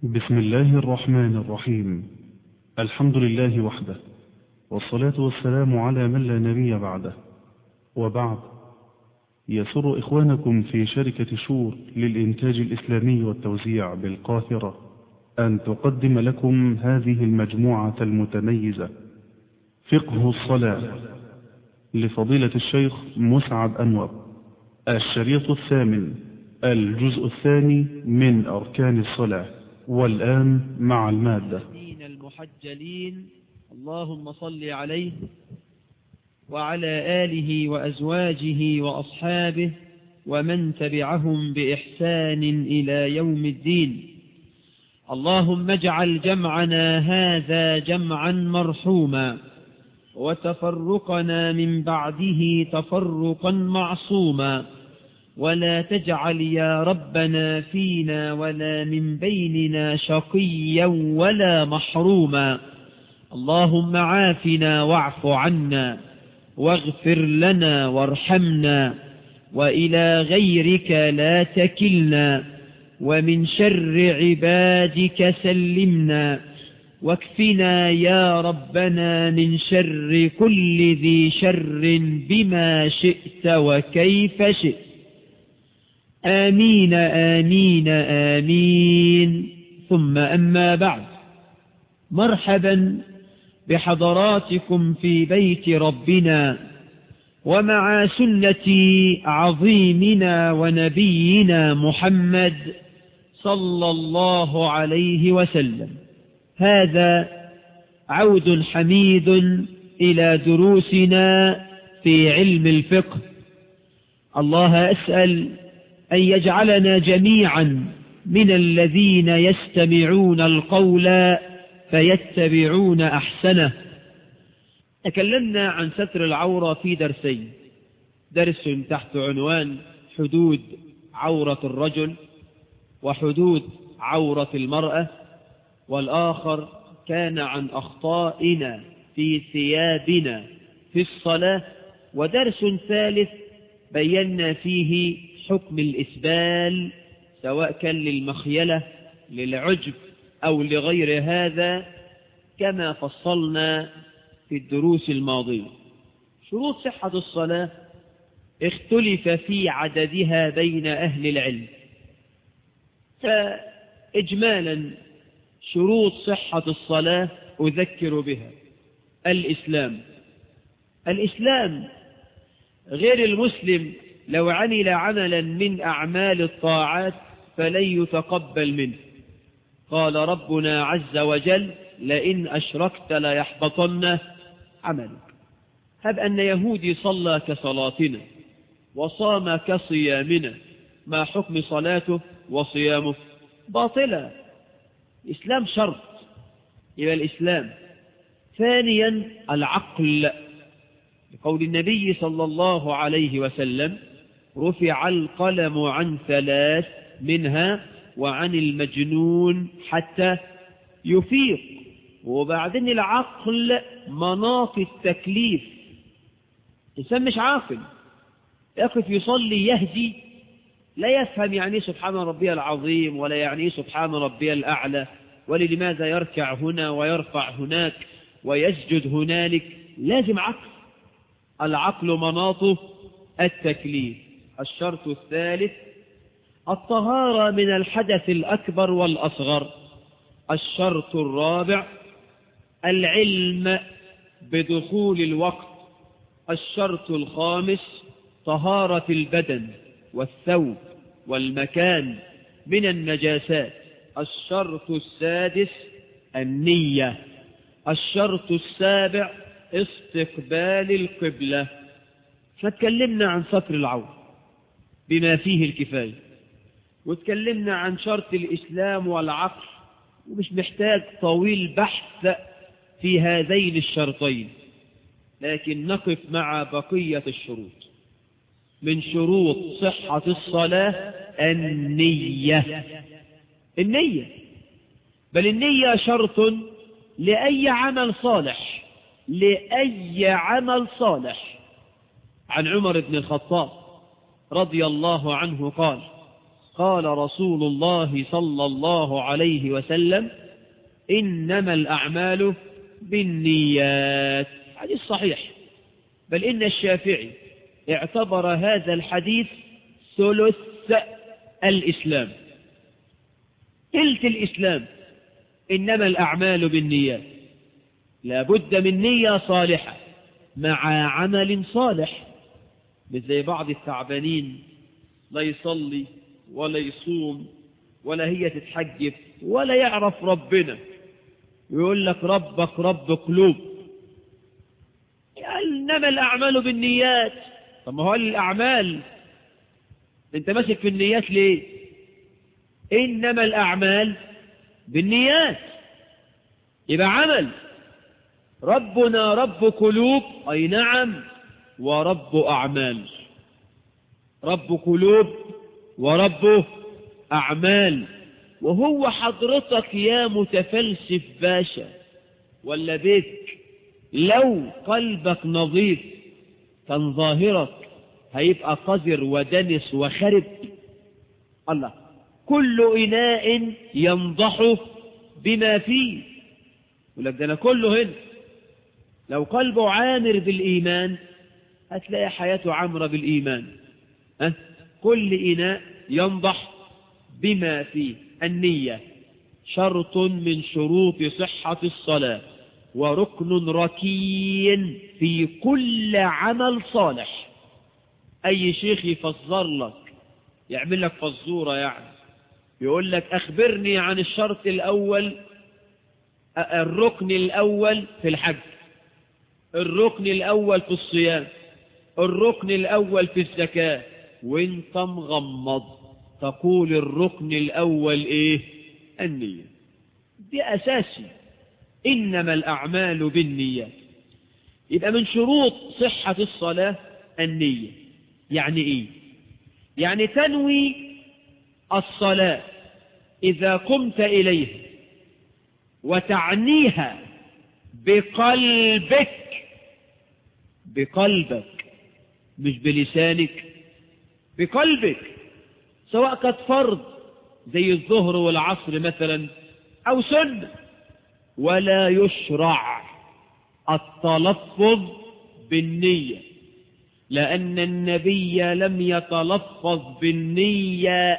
بسم الله الرحمن الرحيم الحمد لله وحده والصلاة والسلام على من لا نبي بعده وبعد يسر إخوانكم في شركة شور للإنتاج الإسلامي والتوزيع بالقاهرة أن تقدم لكم هذه المجموعة المتميزة فقه الصلاة لفضيلة الشيخ مسعد أنور الشريط الثامن الجزء الثاني من أركان الصلاة والآن مع المادة المحجلين المحجلين اللهم صل عليه وعلى آله وأزواجه وأصحابه ومن تبعهم بإحسان إلى يوم الدين اللهم اجعل جمعنا هذا جمعا مرحوما وتفرقنا من بعده تفرقا معصوما ولا تجعل يا ربنا فينا ولا من بيننا شقيا ولا محروما اللهم عافنا واعف عنا واغفر لنا وارحمنا وإلى غيرك لا تكلنا ومن شر عبادك سلمنا واكفنا يا ربنا من شر كل ذي شر بما شئت وكيف شئت آمين آمين آمين ثم أما بعد مرحبا بحضراتكم في بيت ربنا ومع سنة عظيمنا ونبينا محمد صلى الله عليه وسلم هذا عود حميد إلى دروسنا في علم الفقه الله أسأل أن يجعلنا جميعا من الذين يستمعون القول فيتبعون أحسنه تكلمنا عن ستر العورة في درسين درس تحت عنوان حدود عورة الرجل وحدود عورة المرأة والآخر كان عن أخطائنا في ثيابنا في الصلاة ودرس ثالث بينا فيه حكم الإسبال سواء كان للمخيلة للعجب أو لغير هذا كما فصلنا في الدروس الماضية شروط صحة الصلاة اختلف في عددها بين أهل العلم فإجمالا شروط صحة الصلاة أذكر بها الإسلام الإسلام غير المسلم لو عمل عملا من أعمال الطاعات فلن يتقبل منه قال ربنا عز وجل لئن أشركت ليحبطن عملك هب أن يهودي صلى كصلاتنا وصام كصيامنا ما حكم صلاته وصيامه باطلا الإسلام شرط إلى الإسلام ثانيا العقل لقول النبي صلى الله عليه وسلم رفع القلم عن ثلاث منها وعن المجنون حتى يفيق وبعدين العقل مناط التكليف الإنسان مش عاقل يقف يصلي يهدي لا يفهم يعني سبحان ربي العظيم ولا يعني سبحان ربي الأعلى ولماذا يركع هنا ويرفع هناك ويسجد هنالك لازم عقل العقل مناطه التكليف الشرط الثالث الطهارة من الحدث الأكبر والأصغر الشرط الرابع العلم بدخول الوقت الشرط الخامس طهارة البدن والثوب والمكان من النجاسات الشرط السادس النية الشرط السابع استقبال القبلة فتكلمنا عن ستر العورة بما فيه الكفاية وتكلمنا عن شرط الإسلام والعقل ومش محتاج طويل بحث في هذين الشرطين لكن نقف مع بقية الشروط من شروط صحة الصلاة النية النية بل النية شرط لأي عمل صالح لأي عمل صالح عن عمر بن الخطاب رضي الله عنه قال قال رسول الله صلى الله عليه وسلم إنما الأعمال بالنيات حديث صحيح بل إن الشافعي اعتبر هذا الحديث ثلث الإسلام تلت الإسلام إنما الأعمال بالنيات لا بد من نية صالحة مع عمل صالح مش زي بعض التعبانين لا يصلي ولا يصوم ولا هي تتحجب ولا يعرف ربنا ويقول لك ربك رب قلوب إنما الأعمال بالنيات طب ما هو الأعمال أنت ماسك في النيات ليه إنما الأعمال بالنيات يبقى عمل ربنا رب قلوب أي نعم ورب أعمال رب قلوب ورب أعمال وهو حضرتك يا متفلسف باشا ولا بيك لو قلبك نظيف كان ظاهرك هيبقى قذر ودنس وخرب الله كل إناء ينضح بما فيه يقول لك ده أنا كله هنا لو قلبه عامر بالإيمان هتلاقي حياته عامرة بالإيمان أه؟ كل إناء ينضح بما فيه النية شرط من شروط صحة الصلاة وركن ركين في كل عمل صالح أي شيخ يفسر لك يعمل لك فزورة يعني يقول لك أخبرني عن الشرط الأول الركن الأول في الحج الركن الأول في الصيام الركن الأول في الزكاة وانت مغمض تقول الركن الأول إيه النية دي أساسي إنما الأعمال بالنيات يبقى من شروط صحة الصلاة النية يعني إيه يعني تنوي الصلاة إذا قمت إليها وتعنيها بقلبك بقلبك مش بلسانك بقلبك سواء كانت فرض زي الظهر والعصر مثلا أو سنة ولا يشرع التلفظ بالنية لأن النبي لم يتلفظ بالنية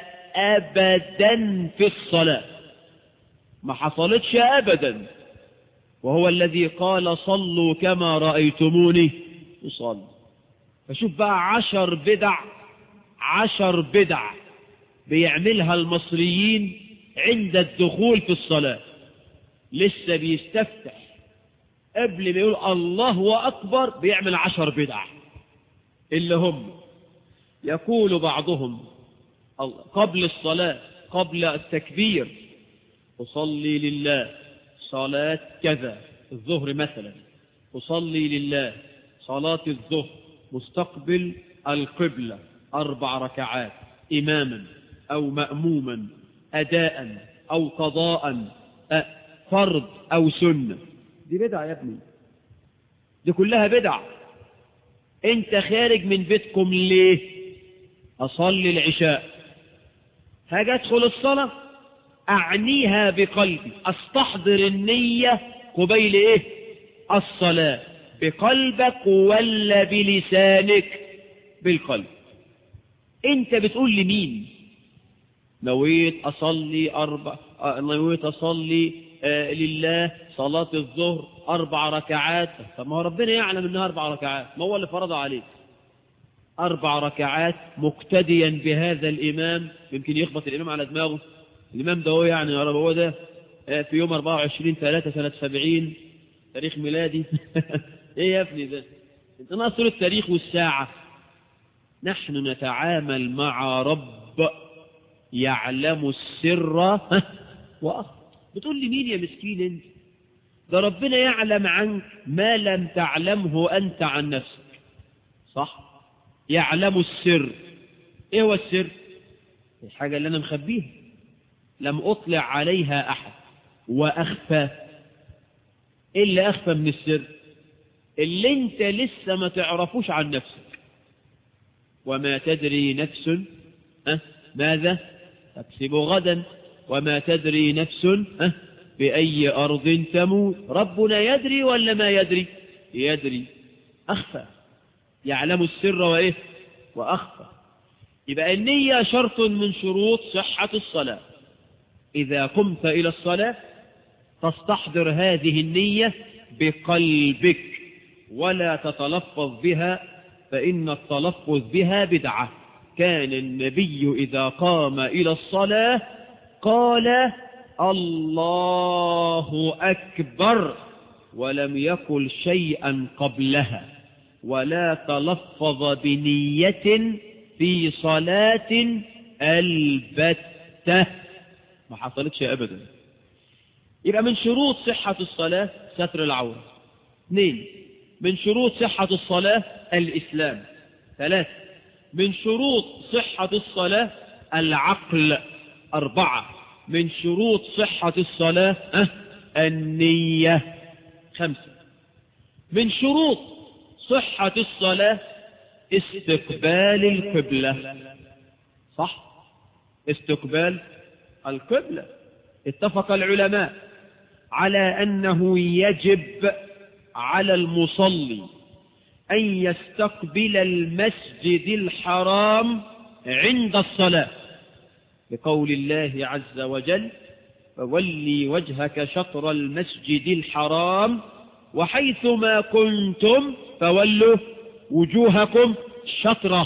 أبدا في الصلاة ما حصلتش أبدا وهو الذي قال صلوا كما رأيتموني يصلي فشوف بقى عشر بدع عشر بدع بيعملها المصريين عند الدخول في الصلاة لسه بيستفتح قبل ما يقول الله أكبر بيعمل عشر بدع اللي هم يقول بعضهم قبل الصلاة قبل التكبير أصلي لله صلاة كذا الظهر مثلا أصلي لله صلاة الظهر مستقبل القبلة أربع ركعات إماما أو مأموما أداء أو قضاء فرض أو سنة دي بدع يا ابني دي كلها بدع انت خارج من بيتكم ليه أصلي العشاء هاجي أدخل الصلاة أعنيها بقلبي أستحضر النية قبيل إيه الصلاة بقلبك ولا بلسانك بالقلب انت بتقول لمين نويت أصلي أربع نويت أصلي آه لله صلاة الظهر أربع ركعات طب ما هو ربنا يعلم إنها أربع ركعات ما هو اللي فرض عليك أربع ركعات مقتديا بهذا الإمام يمكن يخبط الإمام على دماغه الإمام ده هو يعني يا رب هو ده في يوم 24 3 سنة 70 تاريخ ميلادي إيه يا ابني ده أنت ناصر التاريخ والساعة نحن نتعامل مع رب يعلم السر وأخر بتقول لي مين يا مسكين انت ده ربنا يعلم عنك ما لم تعلمه أنت عن نفسك صح يعلم السر ايه هو السر الحاجة اللي أنا مخبيها لم أطلع عليها أحد وأخفى إيه اللي أخفى من السر اللي انت لسه ما تعرفوش عن نفسك وما تدري نفس أه؟ ماذا تكسب غدا وما تدري نفس أه بأي أرض تموت ربنا يدري ولا ما يدري يدري أخفى يعلم السر وإيه وأخفى يبقى النية شرط من شروط صحة الصلاة إذا قمت إلى الصلاة تستحضر هذه النية بقلبك ولا تتلفظ بها فإن التلفظ بها بدعة كان النبي إذا قام إلى الصلاة قال الله أكبر ولم يقل شيئا قبلها ولا تلفظ بنية في صلاة البتة ما حصلتش أبدا يبقى من شروط صحة الصلاة ستر العورة اثنين من شروط صحة الصلاة الإسلام ثلاثة من شروط صحة الصلاة العقل أربعة من شروط صحة الصلاة أه النية خمسة من شروط صحة الصلاة استقبال القبلة صح استقبال القبلة اتفق العلماء على أنه يجب على المصلي أن يستقبل المسجد الحرام عند الصلاة لقول الله عز وجل فولي وجهك شطر المسجد الحرام وحيثما كنتم فولوا وجوهكم شطرة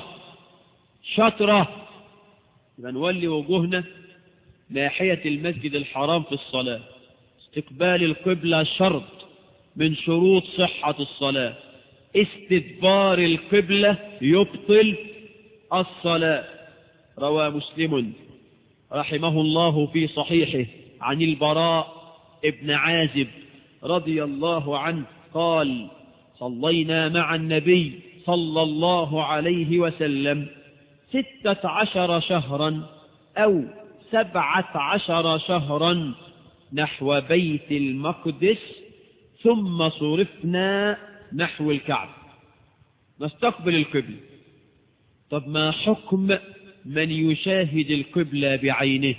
شطرة يبقى نولي وجوهنا ناحية المسجد الحرام في الصلاة استقبال القبلة شرط من شروط صحة الصلاة استدبار القبلة يبطل الصلاة روى مسلم رحمه الله في صحيحه عن البراء ابن عازب رضي الله عنه قال صلينا مع النبي صلى الله عليه وسلم ستة عشر شهرا أو سبعة عشر شهرا نحو بيت المقدس ثم صرفنا نحو الكعب نستقبل القبلة طب ما حكم من يشاهد القبلة بعينه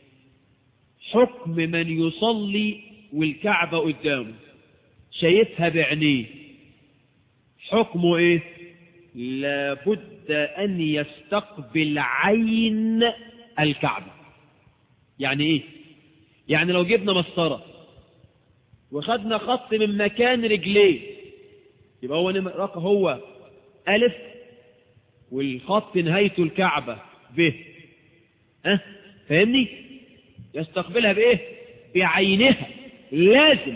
حكم من يصلي والكعبة قدامه شايفها بعينيه حكمه ايه لابد ان يستقبل عين الكعبة يعني ايه يعني لو جبنا مسطرة وخدنا خط من مكان رجليه يبقى هو رقم هو ألف والخط نهايته الكعبة ب أه؟ فاهمني يستقبلها بإيه بعينها لازم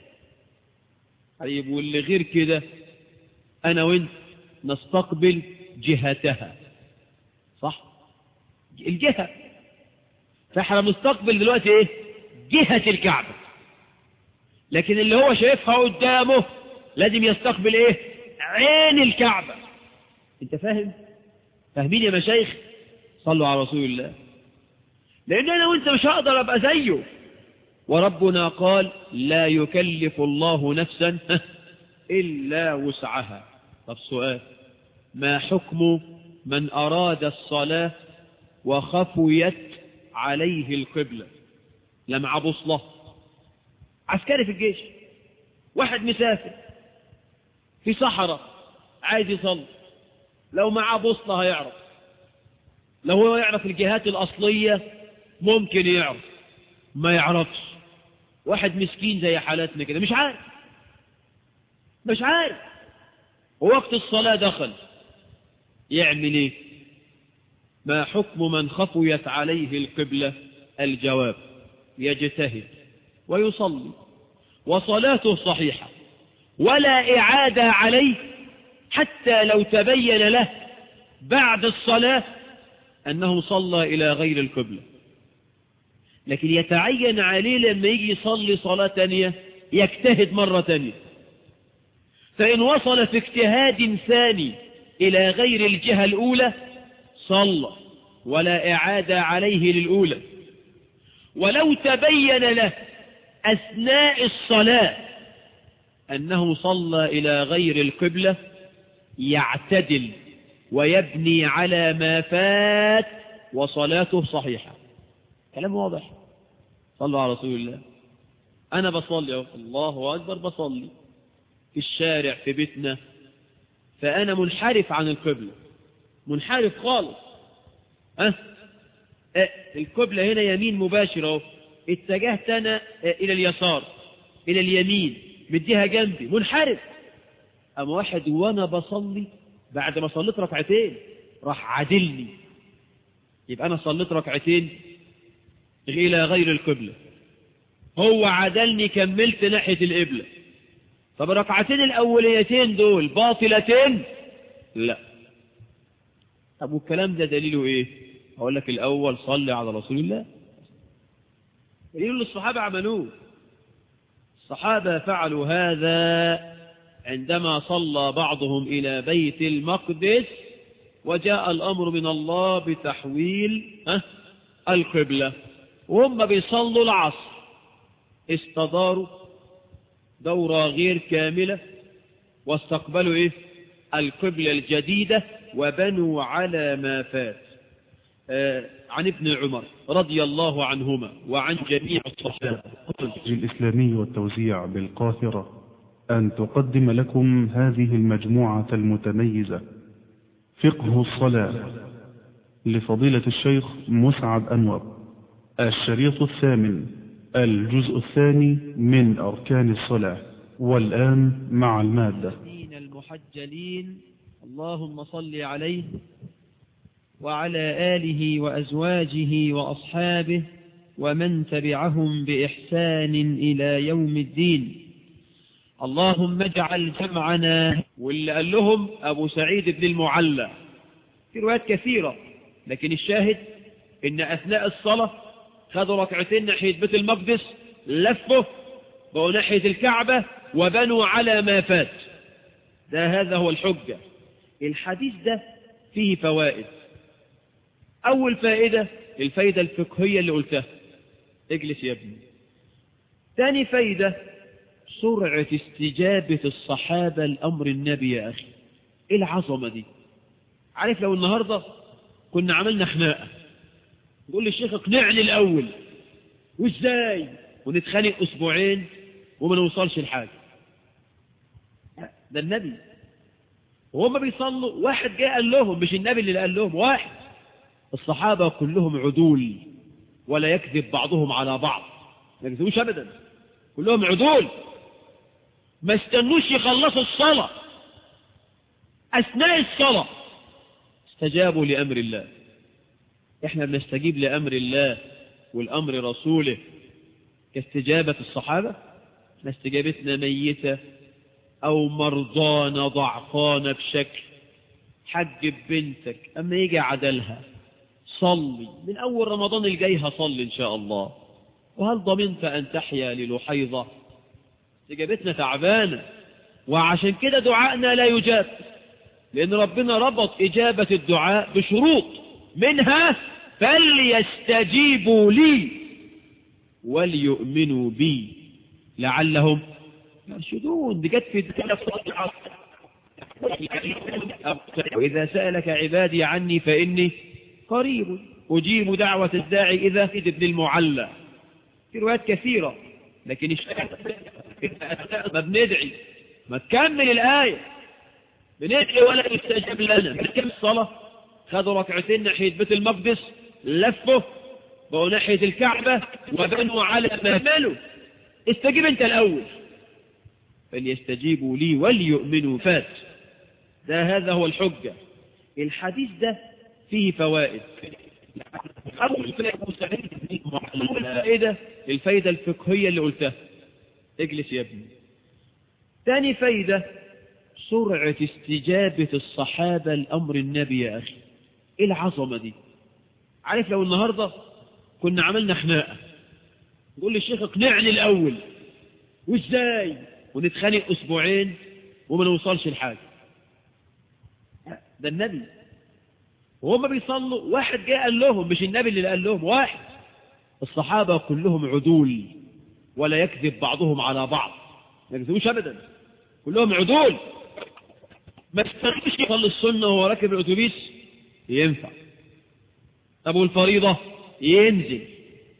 طيب واللي غير كده أنا وانت نستقبل جهتها صح الجهة فاحنا مستقبل دلوقتي ايه جهة الكعبة لكن اللي هو شايفها قدامه لازم يستقبل ايه عين الكعبة انت فاهم فاهمين يا مشايخ صلوا على رسول الله لان انا وانت مش هقدر ابقى زيه وربنا قال لا يكلف الله نفسا الا وسعها طب سؤال ما حكم من اراد الصلاة وخفيت عليه القبلة لمع بوصله عسكري في الجيش واحد مسافر في صحراء عايز يصلي لو معاه بوصلة هيعرف لو هو يعرف الجهات الأصلية ممكن يعرف ما يعرفش واحد مسكين زي حالاتنا كده مش عارف مش عارف ووقت الصلاة دخل يعمل ايه ما حكم من خفيت عليه القبلة الجواب يجتهد ويصلي وصلاته صحيحة ولا إعادة عليه حتى لو تبين له بعد الصلاة أنه صلى إلى غير القبلة لكن يتعين عليه لما يجي يصلي صلاة تانية يجتهد مرة تانية فإن وصل في اجتهاد ثاني إلى غير الجهة الأولى صلى ولا إعادة عليه للأولى ولو تبين له أثناء الصلاة أنه صلى إلى غير القبلة يعتدل ويبني على ما فات وصلاته صحيحة كلام واضح صلوا على رسول الله أنا بصلي أهو الله أكبر بصلي في الشارع في بيتنا فأنا منحرف عن القبلة منحرف خالص أه؟ أه القبلة هنا يمين مباشرة أهو اتجهت أنا أه إلى اليسار إلى اليمين مديها جنبي منحرف أما واحد وأنا بصلي بعد ما صليت ركعتين راح عادلني يبقى أنا صليت ركعتين إلى غير القبلة هو عدلني كملت ناحية القبلة طب الركعتين الأوليتين دول باطلتين لا طب والكلام ده دليله إيه أقول لك الأول صلي على رسول الله دليل اللي الصحابة عملوه الصحابة فعلوا هذا عندما صلى بعضهم إلى بيت المقدس وجاء الأمر من الله بتحويل القبلة وهم بيصلوا العصر استداروا دورة غير كاملة واستقبلوا إيه؟ القبلة الجديدة وبنوا على ما فات آه عن ابن عمر رضي الله عنهما وعن جميع الصحابة الإسلامي والتوزيع بالقاهرة أن تقدم لكم هذه المجموعة المتميزة فقه الصلاة لفضيلة الشيخ مسعد أنور الشريط الثامن الجزء الثاني من أركان الصلاة والآن مع المادة المحجلين اللهم صل عليه وعلى آله وأزواجه وأصحابه ومن تبعهم بإحسان إلى يوم الدين اللهم اجعل جمعنا واللي قال لهم أبو سعيد بن المعلى في روايات كثيرة لكن الشاهد إن أثناء الصلاة خدوا ركعتين ناحية بيت المقدس لفوا بقوا ناحية الكعبة وبنوا على ما فات ده هذا هو الحجة الحديث ده فيه فوائد أول فائدة الفايدة الفقهية اللي قلتها اجلس يا ابني ثاني فايدة سرعة استجابة الصحابة لأمر النبي يا أخي إيه العظمة دي عارف لو النهاردة كنا عملنا خناقة نقول للشيخ اقنعني الأول وإزاي ونتخانق أسبوعين وما نوصلش لحاجة ده النبي وهم بيصلوا واحد جاء قال لهم مش النبي اللي قال لهم واحد الصحابة كلهم عدول ولا يكذب بعضهم على بعض ما يكذبوش أبدا كلهم عدول ما استنوش يخلصوا الصلاة أثناء الصلاة استجابوا لأمر الله احنا بنستجيب لأمر الله والأمر رسوله كاستجابة الصحابة احنا استجابتنا ميتة أو مرضانة ضعفانة بشكل حجب بنتك أما يجي عدلها صلي من أول رمضان الجاي هصلي إن شاء الله وهل ضمنت أن تحيا للحيضة استجابتنا تعبانة وعشان كده دعائنا لا يجاب لأن ربنا ربط إجابة الدعاء بشروط منها فليستجيبوا لي وليؤمنوا بي لعلهم يرشدون دي جت في وإذا سألك عبادي عني فإني قريب أجيب دعوة الداعي إذا إذ ابن المعلى في روايات كثيرة لكن ما بندعي ما تكمل الآية بندعي ولا يستجاب لنا كم الصلاة خدوا ركعتين ناحية بيت المقدس لفوا بقوا ناحية الكعبة وبنوا على ما مالوا استجيب انت الأول فليستجيبوا لي وليؤمنوا فات ده هذا هو الحجة الحديث ده فيه فوائد أول فائدة الفايدة الفقهية اللي قلتها اجلس يا ابني ثاني فايدة سرعة استجابة الصحابة لأمر النبي يا أخي إيه العظمة دي عارف لو النهاردة كنا عملنا خناقة نقول للشيخ اقنعني الأول وإزاي ونتخانق أسبوعين وما نوصلش لحاجة ده النبي وهم بيصلوا واحد جاء قال لهم مش النبي اللي قال لهم واحد الصحابة كلهم عدول ولا يكذب بعضهم على بعض ما يكذبوش أبدا كلهم عدول ما استنوش يصلي السنة وهو راكب الأتوبيس ينفع طب والفريضة ينزل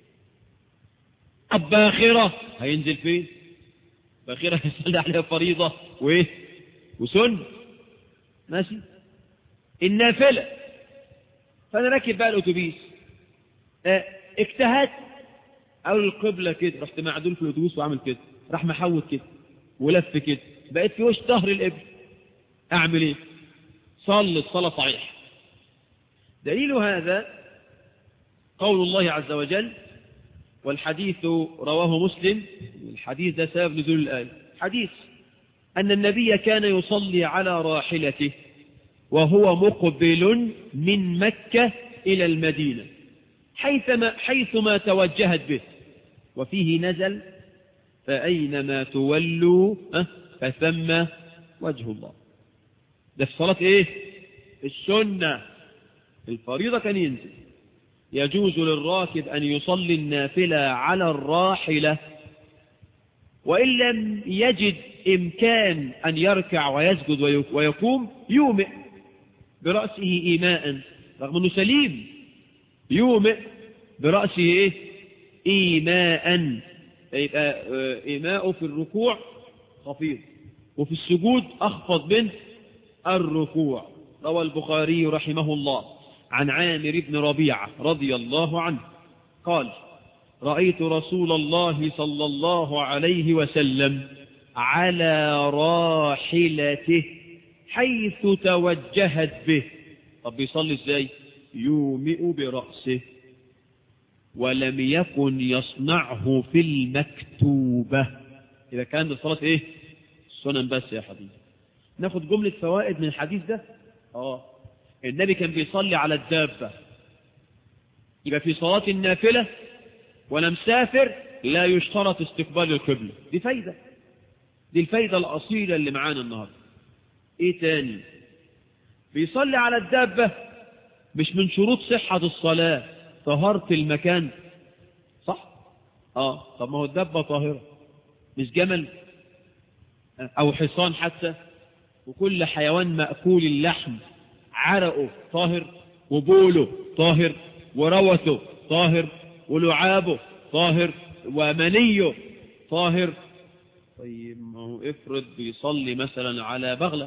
طب باخرة هينزل فين باخرة هيصلي عليها فريضة وايه وسن ماشي النافلة فانا راكب بقى الاتوبيس اه اجتهدت اول القبلة كده رحت معدول في الاتوبيس وعمل كده راح محوت كده ولف كده بقيت في وش ظهر الابن اعمل ايه صلي الصلاة صحيح دليل هذا قول الله عز وجل والحديث رواه مسلم الحديث ده سبب نزول الآية حديث أن النبي كان يصلي على راحلته وهو مقبل من مكة إلى المدينة حيثما, حيثما توجهت به وفيه نزل فأينما تولوا فثم وجه الله ده في صلاة ايه السنة الفريضة كان ينزل يجوز للراكب أن يصلي النافلة على الراحلة وإن لم يجد إمكان أن يركع ويسجد ويقوم يومئ برأسه إيماء رغم أنه سليم يومئ برأسه إيه؟ إيماء يبقى إيماءه في الركوع خفيض وفي السجود أخفض من الركوع روى البخاري رحمه الله عن عامر بن ربيعة رضي الله عنه قال رأيت رسول الله صلى الله عليه وسلم على راحلته حيث توجهت به طب بيصلي ازاي يومئ برأسه ولم يكن يصنعه في المكتوبة إذا كان الصلاة إيه السنن بس يا حبيبي ناخد جملة فوائد من الحديث ده آه النبي كان بيصلي على الدابة يبقى في صلاة النافلة ولا مسافر لا يشترط استقبال القبلة دي فايدة دي الفايدة الأصيلة اللي معانا النهاردة ايه تاني بيصلي على الدابة مش من شروط صحة الصلاة طهارة المكان صح اه طب ما هو الدابة طاهرة مش جمل او حصان حتى وكل حيوان مأكول اللحم عرقه طاهر وبوله طاهر وروثه طاهر ولعابه طاهر ومنيه طاهر طيب ما هو افرض بيصلي مثلا على بغلة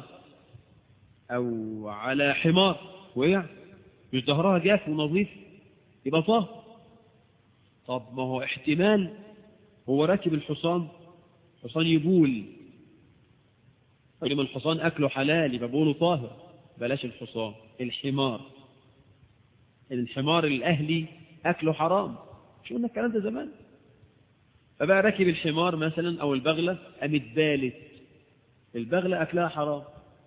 او على حمار وقع مش ظهرها جاف ونظيف يبقى طاهر طب ما هو احتمال هو راكب الحصان حصان يبول طيب الحصان اكله حلال يبقى بوله طاهر بلاش الحصان الحمار الحمار الاهلي اكله حرام شو قلنا الكلام ده زمان فبقى راكب الحمار مثلا او البغلة قامت بالت البغلة اكلها حرام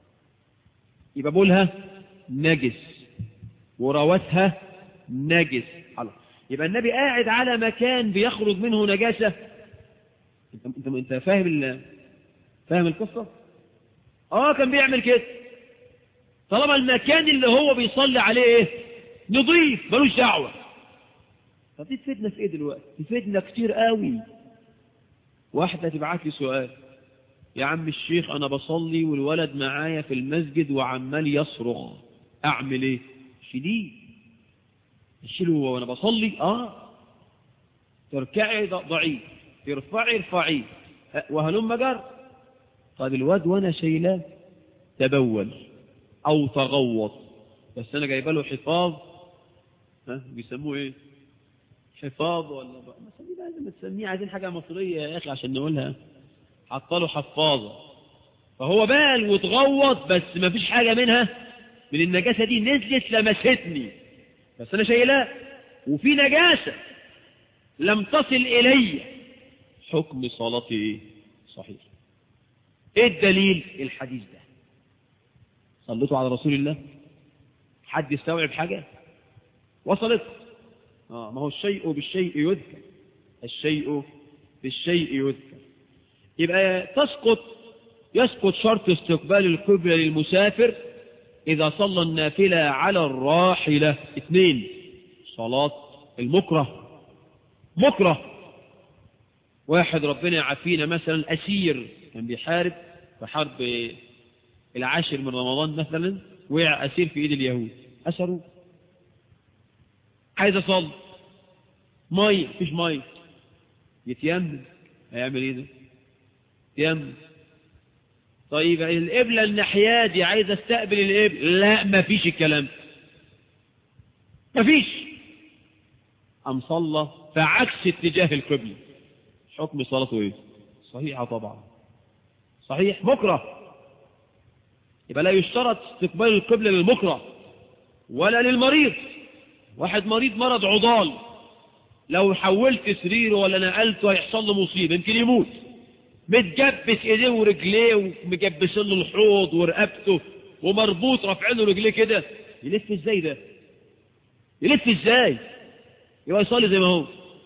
يبقى بولها نجس وروثها نجس الله يبقى النبي قاعد على مكان بيخرج منه نجاسة انت, انت, انت فاهم ال... فاهم القصة اه كان بيعمل كده طالما المكان اللي هو بيصلي عليه ايه نضيف ملوش دعوه طب دي تفيدنا في ايه دلوقتي تفيدنا كتير قوي واحدة تبعت لي سؤال يا عم الشيخ انا بصلي والولد معايا في المسجد وعمال يصرخ اعمل ايه شديد اشيله وانا بصلي اه تركعي ضعيف ترفعي ارفعي وهلم جر طيب الواد وانا شايلاه تبول او تغوط بس انا جايبه له حفاظ ها بيسموه ايه حفاظ ولا بقى ما تسميه بقى زي ما تسميه عايزين حاجة مصرية يا أخي عشان نقولها حط له حفاظة فهو بال وتغوط بس ما فيش حاجة منها من النجاسة دي نزلت لمستني بس أنا شايلها وفي نجاسة لم تصل إلي حكم صلاتي إيه صحيح إيه الدليل الحديث ده صليتوا على رسول الله حد يستوعب حاجة وصلت آه ما هو الشيء بالشيء يذكر الشيء بالشيء يذكر يبقى تسقط يسقط شرط استقبال القبلة للمسافر إذا صلى النافلة على الراحلة اثنين صلاة المكره مكره واحد ربنا يعافينا مثلا أسير كان بيحارب في حرب العاشر من رمضان مثلا وقع أسير في إيد اليهود أسروا عايز أصلي مية مفيش مية يتيمم هيعمل ايه ده يتيمم طيب القبلة الناحية دي عايز استقبل القبلة لا مفيش الكلام مفيش أم صلى فعكس اتجاه القبلة حكم صلاته ايه صحيحة طبعا صحيح مكره يبقى لا يشترط استقبال القبلة للمكره ولا للمريض واحد مريض مرض عضال لو حولت سريره ولا نقلته هيحصل له مصيبة يمكن يموت متجبس ايديه ورجليه ومجبس له الحوض ورقبته ومربوط رافعين له رجليه كده يلف ازاي ده يلف ازاي يبقى يصلي زي ما هو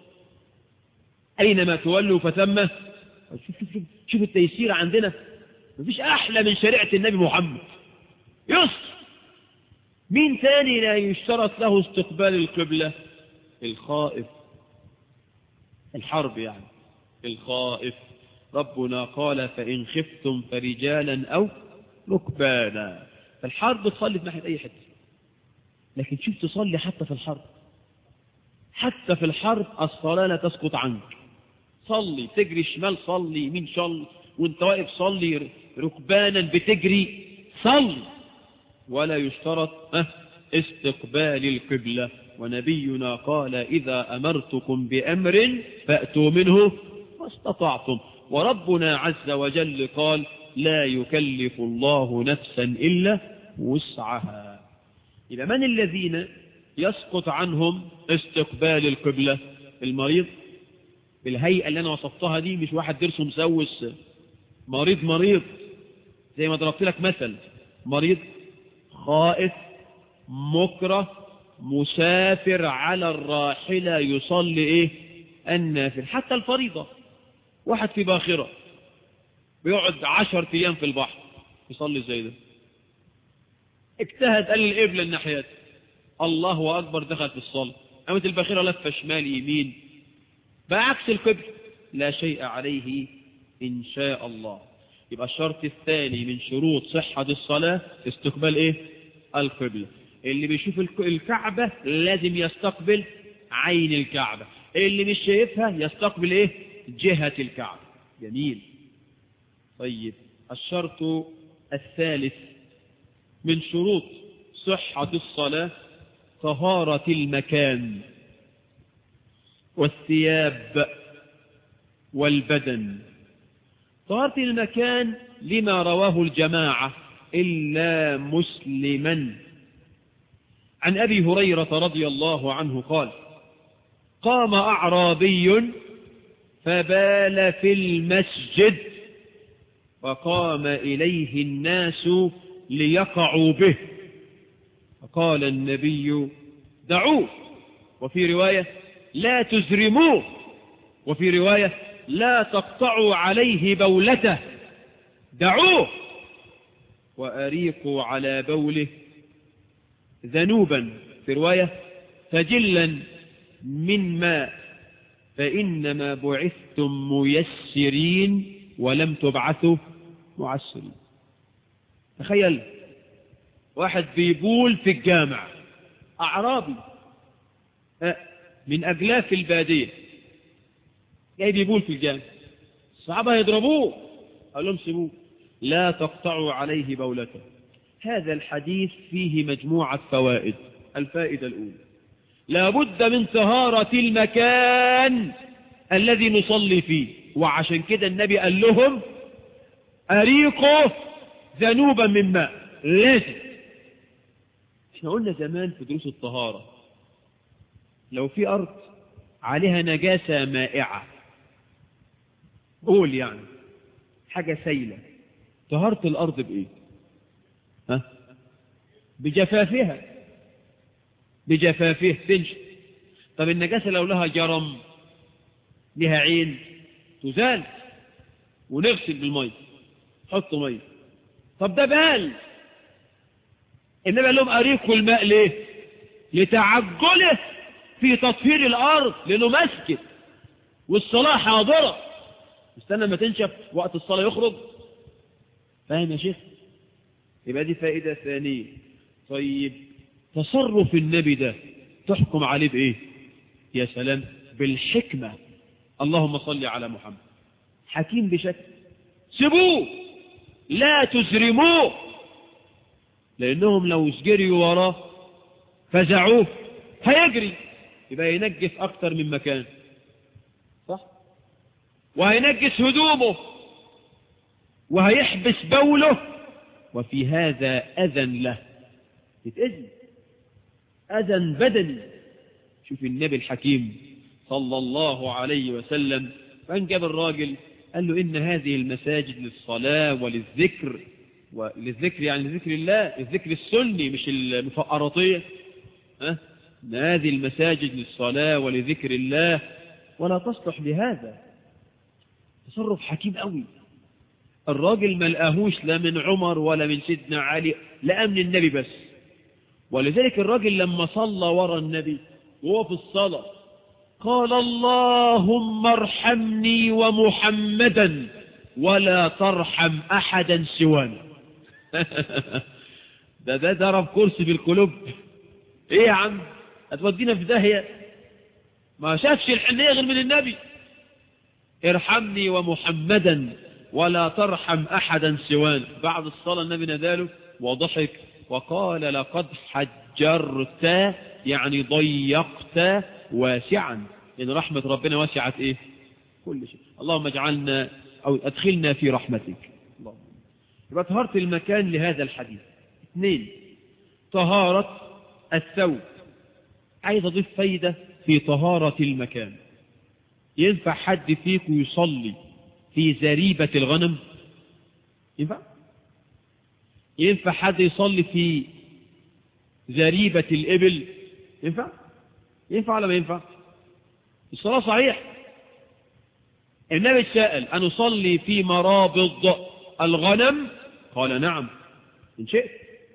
اينما تولوا فثم شوف شوف شوف, شوف التيسير عندنا مفيش احلى من شريعه النبي محمد يسر مين تاني لا يشترط له استقبال القبلة الخائف الحرب يعني الخائف ربنا قال فإن خفتم فرجالا أو ركبانا فالحرب تصلي في ناحية أي حتة لكن شوف تصلي حتى في الحرب حتى في الحرب الصلاة لا تسقط عنك صلي تجري شمال صلي يمين شل وانت واقف صلي ركبانا بتجري صلي ولا يشترط استقبال القبلة ونبينا قال إذا أمرتكم بأمر فأتوا منه ما استطعتم وربنا عز وجل قال لا يكلف الله نفسا إلا وسعها إذا من الذين يسقط عنهم استقبال القبلة المريض بالهيئة اللي أنا وصفتها دي مش واحد درسه مسوس مريض مريض زي ما ضربت لك مثل مريض خائف مكره مسافر على الراحلة يصلي ايه النافل حتى الفريضة واحد في باخرة بيقعد عشر ايام في البحر يصلي زي ده اجتهد قال القبلة الناحيات الله أكبر دخل في الصلاة قامت الباخرة لفة شمال يمين بعكس القبل لا شيء عليه إن شاء الله يبقى الشرط الثاني من شروط صحة الصلاة استقبال ايه القبلة اللي بيشوف الكعبة لازم يستقبل عين الكعبة اللي مش شايفها يستقبل ايه جهة الكعبة جميل طيب الشرط الثالث من شروط صحة الصلاة طهارة المكان والثياب والبدن طهارة المكان لما رواه الجماعة إلا مسلما عن أبي هريرة رضي الله عنه قال قام أعرابي فبال في المسجد وقام إليه الناس ليقعوا به فقال النبي دعوه وفي رواية لا تزرموه وفي رواية لا تقطعوا عليه بولته دعوه وأريقوا على بوله ذنوبا في رواية فجلا من ماء فإنما بعثتم ميسرين ولم تبعثوا معسرين تخيل واحد بيبول في الجامع أعرابي من أجلاف البادية جاي بيبول في الجامع الصحابة يضربوه قال لهم سيبوه لا تقطعوا عليه بولته هذا الحديث فيه مجموعة فوائد الفائدة الأولى لابد من طهارة المكان الذي نصلي فيه وعشان كده النبي قال لهم أريقوا ذنوبا من ماء لازم احنا قلنا زمان في دروس الطهارة لو في أرض عليها نجاسة مائعة قول يعني حاجة سيلة طهارة الأرض بإيه ها؟ بجفافها بجفافه تنشف طب النجاسة لو لها جرم لها عين تزال ونغسل بالمية حط مية طب ده بال النبي قال لهم أريقوا الماء ليه لتعجله في تطهير الأرض لأنه مسجد والصلاة حاضرة استنى ما تنشف وقت الصلاة يخرج فاهم يا شيخ يبقى دي فائدة ثانية طيب تصرف النبي ده تحكم عليه بإيه يا سلام بالحكمة اللهم صل على محمد حكيم بشكل سيبوه لا تزرموه لأنهم لو جريوا وراه فزعوه هيجري يبقى ينجس أكتر من مكان صح وهينجس هدومه وهيحبس بوله وفي هذا أذى له يتأذن أذى بدني شوف النبي الحكيم صلى الله عليه وسلم فانجب الراجل قال له إن هذه المساجد للصلاة وللذكر وللذكر يعني ذكر الله الذكر السني مش المفقرطية أه؟ إن هذه المساجد للصلاة ولذكر الله ولا تصلح لهذا تصرف حكيم قوي الراجل ما لقاهوش لا من عمر ولا من سيدنا علي لا من النبي بس ولذلك الراجل لما صلى ورا النبي وهو في الصلاة قال اللهم ارحمني ومحمدا ولا ترحم أحدا سوانا ده ده ضرب كرسي في القلوب ايه يا عم هتودينا في داهية ما شافش الحنية غير من النبي ارحمني ومحمدا ولا ترحم أحدا سوانا بعد الصلاة النبي ناداله وضحك وقال لقد حجرت يعني ضيقت واسعا إن رحمة ربنا وسعت إيه كل شيء اللهم اجعلنا أو أدخلنا في رحمتك اللهم يبقى طهارة المكان لهذا الحديث اثنين طهارة الثوب عايز أضيف فايدة في طهارة المكان ينفع حد فيكم يصلي في زريبة الغنم ينفع ينفع حد يصلي في زريبة الإبل ينفع ينفع ولا ما ينفع الصلاة صحيح النبي سأل أن أصلي في مرابض الغنم قال نعم إن شئت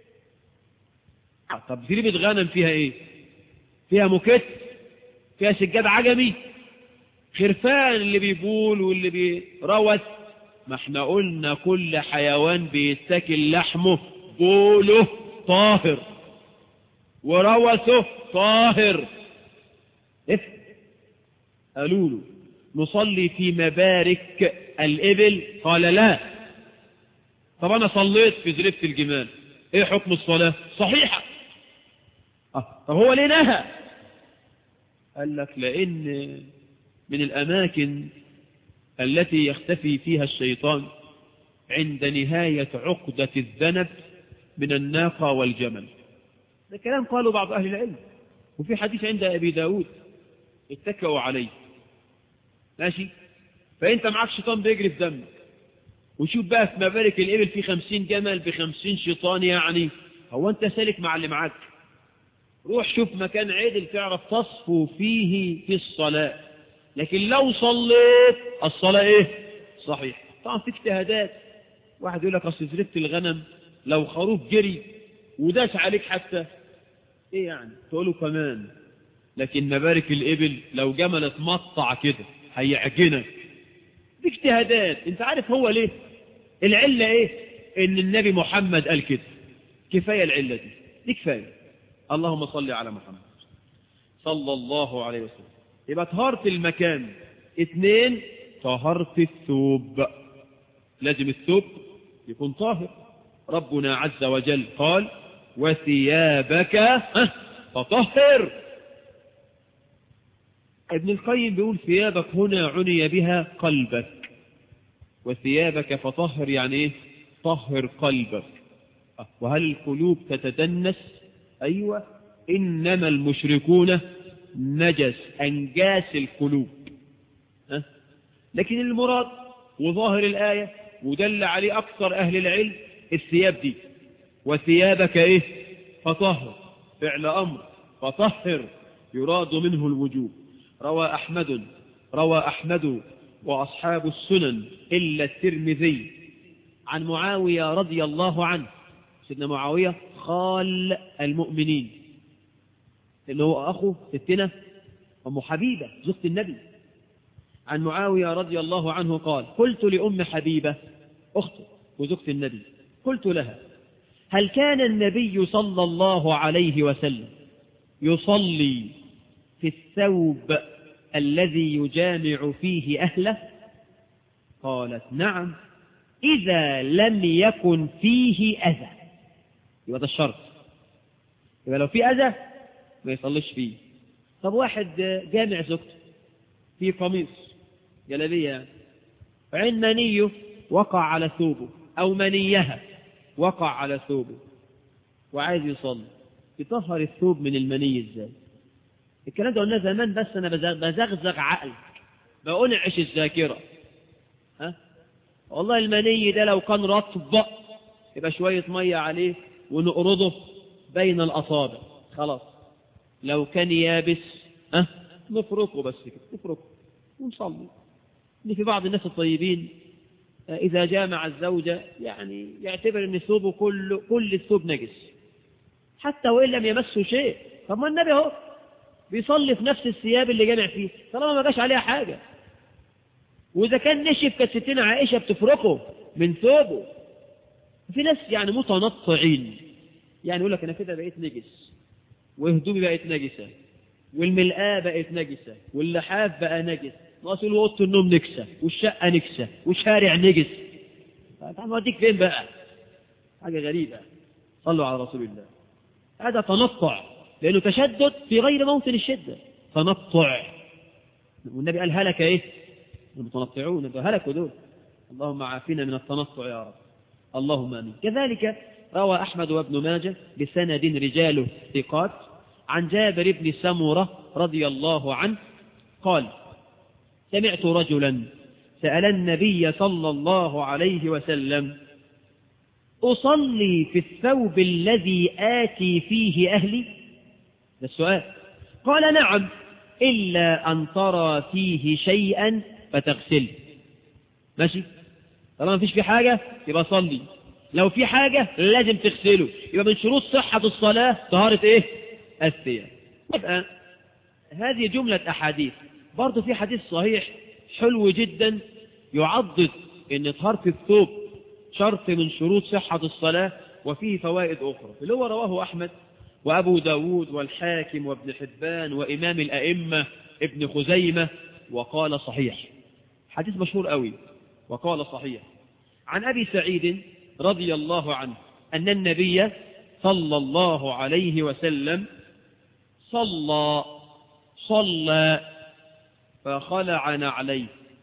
طب زريبة غنم فيها إيه فيها مكت فيها سجاد عجمي خرفان اللي بيبول واللي بيروث ما احنا قلنا كل حيوان بيتاكل لحمه بوله طاهر وروثه طاهر اف قالوا له نصلي في مبارك الإبل قال لا طب أنا صليت في زريبة الجمال ايه حكم الصلاة صحيحة آه. طب هو ليه نهى قال لك لأن من الأماكن التي يختفي فيها الشيطان عند نهاية عقدة الذنب من الناقة والجمل ده كلام قاله بعض أهل العلم وفي حديث عند أبي داود اتكأوا عليه ماشي فأنت معك شيطان بيجري في دمك وشوف بقى في مبارك الإبل في خمسين جمل بخمسين شيطان يعني هو أنت سالك مع اللي معاك روح شوف مكان عدل تعرف تصفو فيه في الصلاة لكن لو صليت الصلاة ايه صحيح طبعا في اجتهادات واحد يقول لك اصل زربت الغنم لو خروف جري وداس عليك حتى ايه يعني تقوله كمان لكن مبارك الابل لو جمل اتمطع كده هيعجنك دي اجتهادات انت عارف هو ليه العلة ايه ان النبي محمد قال كده كفاية العلة دي دي كفاية اللهم صل على محمد صلى الله عليه وسلم يبقى طهارة المكان اثنين طهارة الثوب لازم الثوب يكون طاهر ربنا عز وجل قال وثيابك فطهر ابن القيم بيقول ثيابك هنا عني بها قلبك وثيابك فطهر يعني ايه طهر قلبك وهل القلوب تتدنس أيوة إنما المشركون نجس أنجاس القلوب أه؟ لكن المراد وظاهر الآية ودل عليه أكثر أهل العلم الثياب دي وثيابك إيه فطهر فعل أمر فطهر يراد منه الوجوب روى أحمد روى أحمد وأصحاب السنن إلا الترمذي عن معاوية رضي الله عنه سيدنا معاوية خال المؤمنين اللي هو أخو ستنا أم حبيبة زوجة النبي عن معاوية رضي الله عنه قال قلت لأم حبيبة أخته وزوجة النبي قلت لها هل كان النبي صلى الله عليه وسلم يصلي في الثوب الذي يجامع فيه أهله قالت نعم إذا لم يكن فيه أذى يبقى ده الشرط يبقى لو في أذى ما يصليش فيه طب واحد جامع زوجته في قميص جلابية عين منيه وقع على ثوبه أو منيها وقع على ثوبه وعايز يصلي يطهر الثوب من المني ازاي الكلام ده قلناه زمان بس انا بزغزغ عقلك بأنعش الذاكرة ها والله المني ده لو كان رطب يبقى شوية مية عليه ونقرضه بين الأصابع خلاص لو كان يابس ها نفركه بس كده نفركه ونصلي ان في بعض الناس الطيبين إذا جامع الزوجة يعني يعتبر أن ثوبه كل كل الثوب نجس حتى وإن لم يمسه شيء طب ما النبي اهو بيصلي في نفس الثياب اللي جامع فيه طالما ما جاش عليها حاجة وإذا كان نشف كانت ستنا عائشة بتفرقه من ثوبه في ناس يعني متنطعين يعني يقول لك أنا كده بقيت نجس وهدومي بقت نجسة والملآة بقت نجسة واللحاف بقى نجس ناقص يقول اوضه النوم نكسة والشقة نكسة والشارع نجس طب اوديك فين بقى حاجة غريبة صلوا على رسول الله هذا تنطع لأنه تشدد في غير موطن الشدة تنطع والنبي قال هلك ايه المتنطعون هلكوا دول اللهم عافنا من التنطع يا رب اللهم امين كذلك روى احمد وابن ماجه بسند رجاله ثقات عن جابر بن سمره رضي الله عنه قال سمعت رجلا سأل النبي صلى الله عليه وسلم أصلي في الثوب الذي آتي فيه أهلي ده السؤال قال نعم إلا أن ترى فيه شيئا فتغسل ماشي طالما مفيش في حاجة يبقى صلي لو في حاجة لازم تغسله يبقى من شروط صحة الصلاة طهارة ايه الثياب يبقى هذه جملة أحاديث برضه في حديث صحيح حلو جدا يعضد ان طهارة الثوب شرط من شروط صحة الصلاة وفيه فوائد أخرى اللي هو رواه أحمد وأبو داود والحاكم وابن حبان وإمام الأئمة ابن خزيمة وقال صحيح حديث مشهور قوي وقال صحيح عن أبي سعيد رضي الله عنه أن النبي صلى الله عليه وسلم صلى صلى فخلع نعليه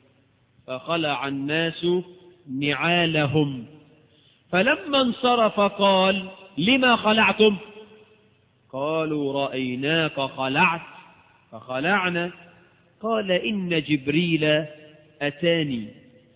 فخلع الناس نعالهم فلما انصرف قال لما خلعتم قالوا رأيناك خلعت فخلعنا قال إن جبريل أتاني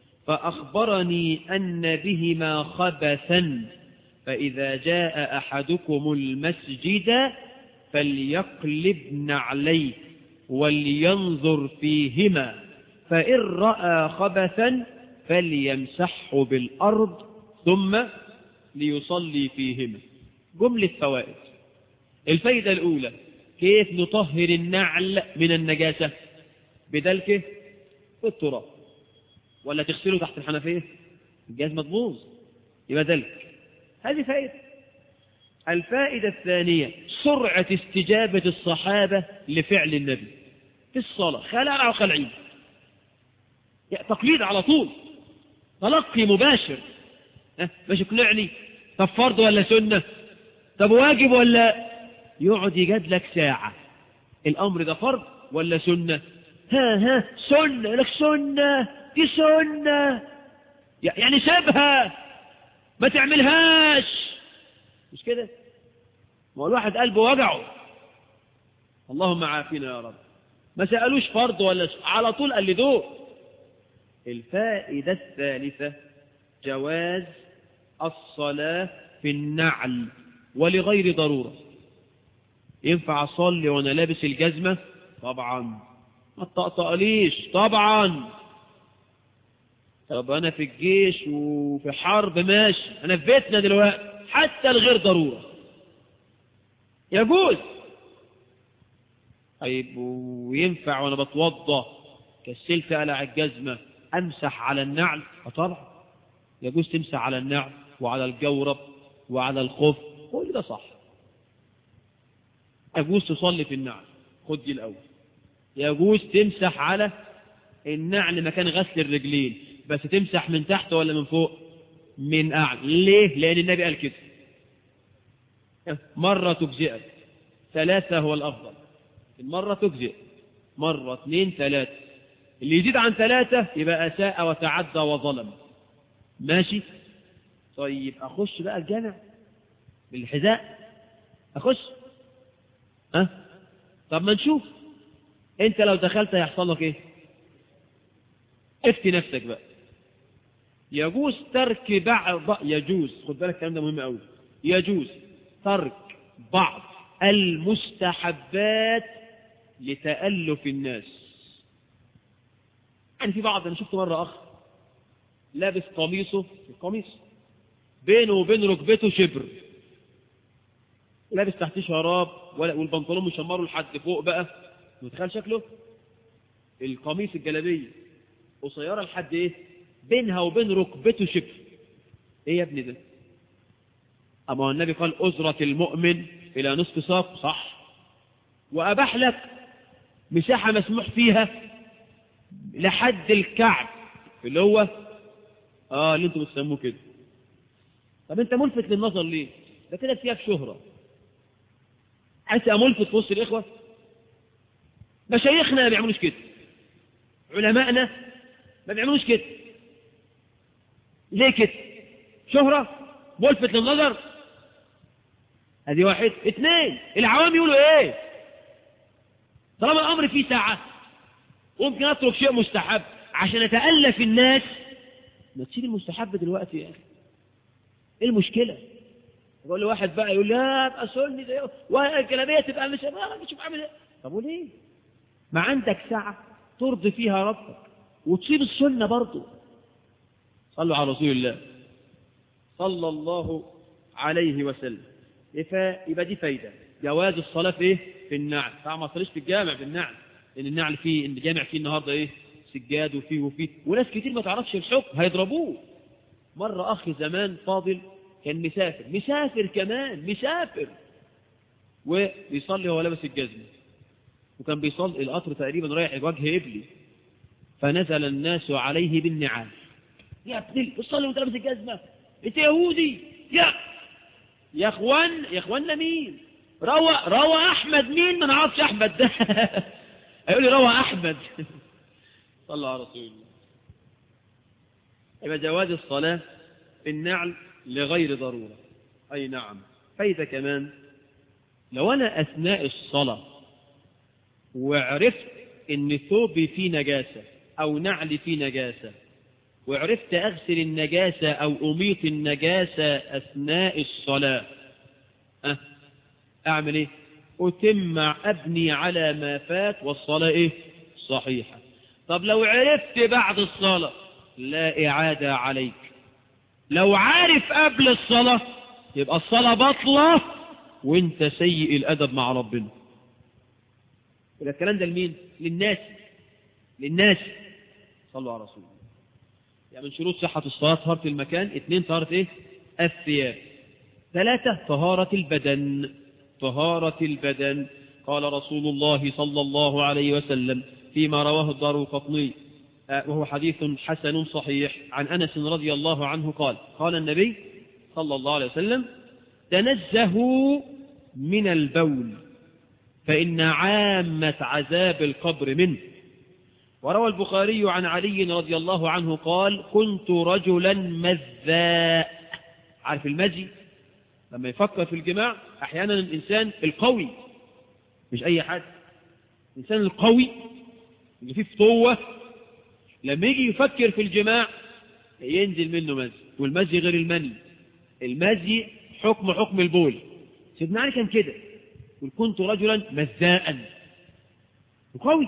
فأخبرني أن بهما خبثا فإذا جاء أحدكم المسجد فليقلب نعليه ولينظر فيهما فإن رأى خبثا فليمسحه بالأرض ثم ليصلي فيهما جملة فوائد الفايدة الأولى كيف نطهر النعل من النجاسة بدلكه في التراب ولا تغسله تحت الحنفية الجهاز مطبوظ يبقى دلك هذه فائدة الفائدة الثانية سرعة استجابة الصحابة لفعل النبي في الصلاة خلع وخلعين تقليد على طول تلقي مباشر مش يقنعني طب فرض ولا سنة طب واجب ولا يقعد يجادلك ساعة الأمر ده فرض ولا سنة ها ها سنة لك سنة دي سنة يعني سيبها ما تعملهاش مش كده ما هو الواحد قلبه وجعه اللهم عافينا يا رب ما سألوش فرض ولا س... على طول قلدوه الفائدة الثالثة جواز الصلاة في النعل ولغير ضرورة ينفع أصلي وأنا لابس الجزمة طبعا ما تطقطقليش طبعا طب أنا في الجيش وفي حرب ماشي أنا في بيتنا دلوقتي حتى الغير ضرورة يجوز طيب وينفع وأنا بتوضى كسلت قلع الجزمة أمسح على النعل طبعا يجوز تمسح على النعل وعلى الجورب وعلى الخف كل ده صح يجوز تصلي في النعل خد دي الأول يجوز تمسح على النعل مكان غسل الرجلين بس تمسح من تحت ولا من فوق من أعلى ليه لأن النبي قال كده مرة تجزئك ثلاثة هو الأفضل المرة تجزئ مرة اثنين ثلاثة اللي يزيد عن ثلاثة يبقى أساء وتعدى وظلم ماشي طيب أخش بقى الجامع بالحذاء أخش أه؟ طب ما نشوف أنت لو دخلت هيحصل لك إيه افتي نفسك بقى يجوز ترك بعض يجوز خد بالك الكلام ده مهم قوي يجوز ترك بعض المستحبات لتألف الناس يعني في بعض أنا شفت مرة أخ لابس قميصه القميص بينه وبين ركبته شبر لابس تحتيه شراب والبنطلون مشمره لحد فوق بقى متخيل شكله القميص الجلابيه قصيره لحد ايه بينها وبين ركبته شبر ايه يا ابني ده اما النبي قال أزرة المؤمن الى نصف ساق صح واباح لك مساحة مسموح فيها لحد الكعب اللي هو اه اللي انتم بتسموه كده طب انت ملفت للنظر ليه ده كده فيك شهرة عايز تبقى ملفت في وسط الاخوة مشايخنا ما بيعملوش كده علمائنا ما بيعملوش كده ليه كده شهرة ملفت للنظر ادي واحد اثنين العوام يقولوا ايه طالما الامر فيه ساعة ممكن اترك شيء مستحب عشان اتألف الناس ما تشيل المستحب دلوقتي يا اخي ايه المشكلة يقول له واحد بقى يقول لا ابقى سني ده والجلابيه تبقى مش مش بعمل ايه طب وليه ما عندك ساعة ترضي فيها ربك وتصيب السنة برضه صلوا على رسول الله صلى الله عليه وسلم يبقى دي فايدة جواز الصلاة في ايه في النعل طبعا ما تصليش في الجامع في النعل لان النعل فيه الجامع فيه النهارده ايه سجاد وفيه وفيه وناس كتير ما تعرفش الحكم هيضربوه مرة أخي زمان فاضل كان مسافر مسافر كمان مسافر وبيصلي وهو لابس الجزمة وكان بيصلي القطر تقريبا رايح وجه إبلي فنزل الناس عليه بالنعال يا ابني بتصلي وانت لابس الجزمة انت يهودي يا يا اخوان يا اخواننا مين روى روى احمد مين ما نعرفش احمد ده هيقول لي روى احمد صلى على رسول الله يبقى جواز الصلاة في النعل لغير ضرورة أي نعم فايدة كمان لو أنا أثناء الصلاة وعرفت إن ثوبي فيه نجاسة أو نعلي فيه نجاسة وعرفت أغسل النجاسة أو أميط النجاسة أثناء الصلاة أه أعمل إيه أتمع أبني على ما فات والصلاة إيه صحيحة طب لو عرفت بعد الصلاة لا إعادة عليك لو عارف قبل الصلاة يبقى الصلاة بطلة وانت سيء الأدب مع ربنا يبقى الكلام ده لمين للناس للناس صلوا على رسول الله يعني من شروط صحة الصلاة طهارة المكان اثنين طهارة ايه الثياب ثلاثة طهارة البدن طهارة البدن قال رسول الله صلى الله عليه وسلم فيما رواه الدار القطني وهو حديث حسن صحيح عن أنس رضي الله عنه قال قال النبي صلى الله عليه وسلم تنزهوا من البول فإن عامة عذاب القبر منه وروى البخاري عن علي رضي الله عنه قال كنت رجلا مذاء عارف المزي لما يفكر في الجماع أحيانا الإنسان القوي مش أي حد الإنسان القوي اللي فيه فتوة لما يجي يفكر في الجماع ينزل منه مزي والمزي غير المني المزي حكم حكم البول سيدنا علي كان كده يقول كنت رجلا مزاء قوي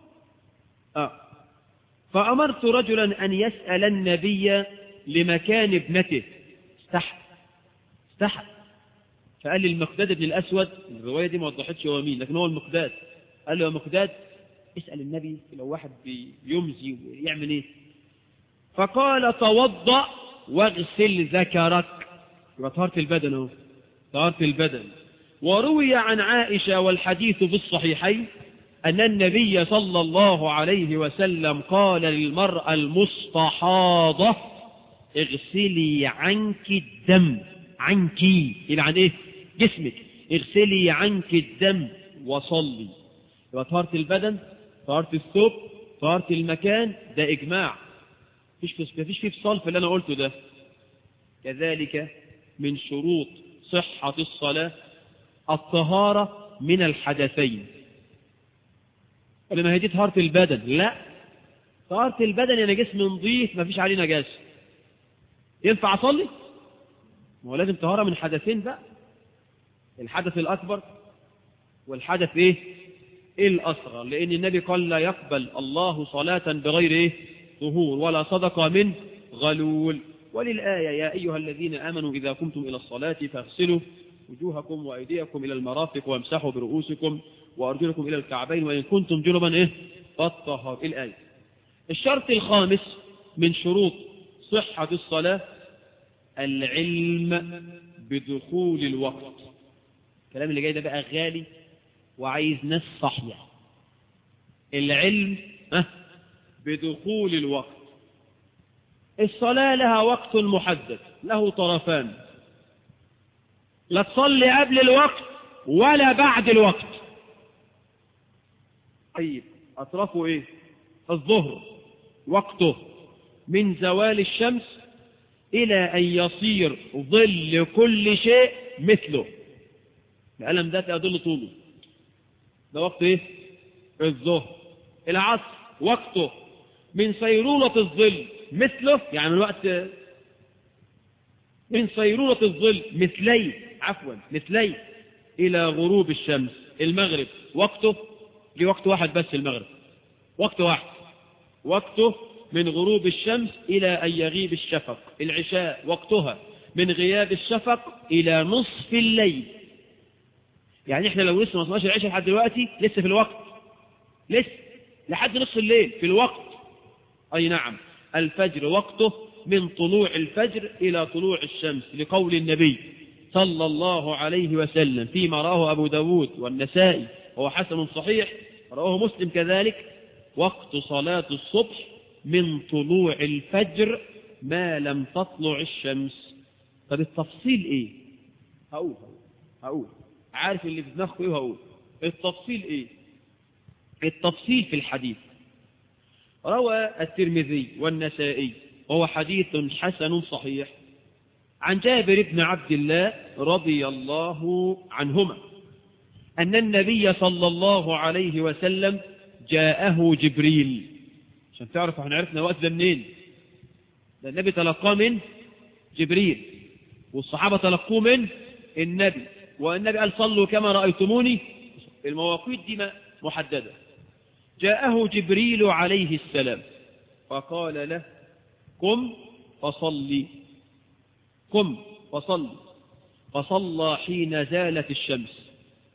آه. فأمرت رجلا أن يسأل النبي لمكان ابنته استحى استحى فقال لي المقداد بن الأسود الرواية دي ما وضحتش هو مين لكن هو المقداد قال له يا مقداد اسأل النبي لو واحد بيمزي ويعمل ايه فقال توضأ واغسل ذكرك يبقى طهارة البدن اهو طهارة البدن وروي عن عائشة والحديث في الصحيحين أن النبي صلى الله عليه وسلم قال للمرأة المستحاضة اغسلي عنك الدم عنك يبقى عن ايه جسمك اغسلي عنك الدم وصلي يبقى طهارة البدن طهارة الثوب طهارة المكان ده إجماع مفيش مفيش فيه فصال في اللي أنا قلته ده كذلك من شروط صحة الصلاة الطهارة من الحدثين لما هي دي طهارة البدن لا طهارة البدن يعني جسم نظيف مفيش عليه نجاسة ينفع أصلي؟ ما هو لازم طهارة من حدثين بقى الحدث الأكبر والحدث إيه؟ الأصغر لأن النبي قال لا يقبل الله صلاة بغير إيه؟ طهور ولا صدقة من غلول وللآية يا أيها الذين آمنوا إذا قمتم إلى الصلاة فاغسلوا وجوهكم وأيديكم إلى المرافق وامسحوا برؤوسكم وأرجلكم إلى الكعبين وإن كنتم جنبا إيه؟ فالطهر الآية الشرط الخامس من شروط صحة الصلاة العلم بدخول الوقت الكلام اللي جاي ده بقى غالي وعايز ناس صحية العلم بدخول الوقت الصلاة لها وقت محدد له طرفان لا تصلي قبل الوقت ولا بعد الوقت طيب أطرافه إيه الظهر وقته من زوال الشمس إلى أن يصير ظل كل شيء مثله القلم ده تدل طوله ده وقت إيه الظهر العصر وقته من صيرولة الظل مثله يعني من وقت من صيرولة الظل مثلي عفوا مثلي إلى غروب الشمس المغرب وقته ليه وقت واحد بس المغرب وقت واحد وقته من غروب الشمس إلى أن يغيب الشفق العشاء وقتها من غياب الشفق إلى نصف الليل يعني احنا لو لسه ما صلناش العشاء لحد دلوقتي لسه في الوقت لسه لحد نصف الليل في الوقت أي نعم الفجر وقته من طلوع الفجر إلى طلوع الشمس لقول النبي صلى الله عليه وسلم فيما راه أبو داود والنسائي وهو حسن صحيح رواه مسلم كذلك وقت صلاة الصبح من طلوع الفجر ما لم تطلع الشمس طب التفصيل ايه هقول هقول عارف اللي في دماغكم ايه وهقول التفصيل ايه التفصيل في الحديث روى الترمذي والنسائي وهو حديث حسن صحيح عن جابر بن عبد الله رضي الله عنهما أن النبي صلى الله عليه وسلم جاءه جبريل عشان تعرف احنا عرفنا الوقت ده منين ده النبي تلقاه من جبريل والصحابة تلقوه من النبي والنبي قال صلوا كما رأيتموني المواقيت دي محددة جاءه جبريل عليه السلام فقال له قم فصلي قم فصلي فصلى حين زالت الشمس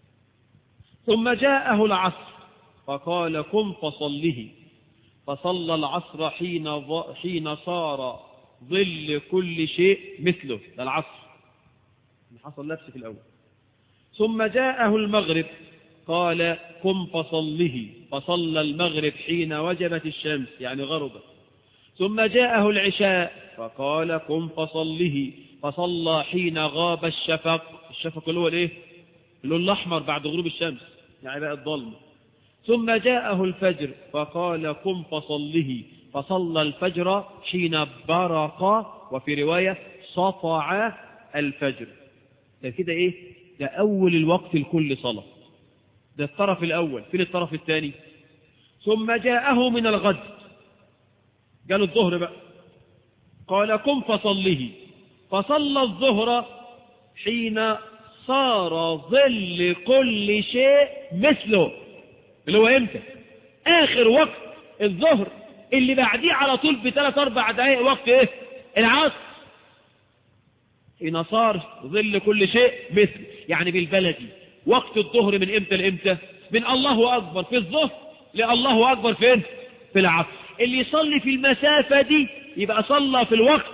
ثم جاءه العصر فقال قم فصله فصلى العصر حين حين صار ظل كل شيء مثله ده العصر اللي حصل نفسه في الأول ثم جاءه المغرب قال قم فصله فصلى المغرب حين وجبت الشمس يعني غربت ثم جاءه العشاء فقال قم فصله فصلى حين غاب الشفق الشفق اللي هو الايه اللون الاحمر بعد غروب الشمس يعني بقى الظلمه ثم جاءه الفجر فقال قم فصله فصلى الفجر حين برق وفي رواية سطع الفجر ده كده ايه ده أول الوقت لكل صلاة ده الطرف الأول فين الطرف الثاني ثم جاءه من الغد قال الظهر بقى قال قم فصله فصلى الظهر حين صار ظل كل شيء مثله اللي هو امتى اخر وقت الظهر اللي بعديه على طول بثلاث اربع دقائق وقت ايه العصر حين صار ظل كل شيء مثل يعني بالبلدي وقت الظهر من امتى لامتى من الله اكبر في الظهر لله اكبر فين في العصر اللي يصلي في المسافة دي يبقى صلى في الوقت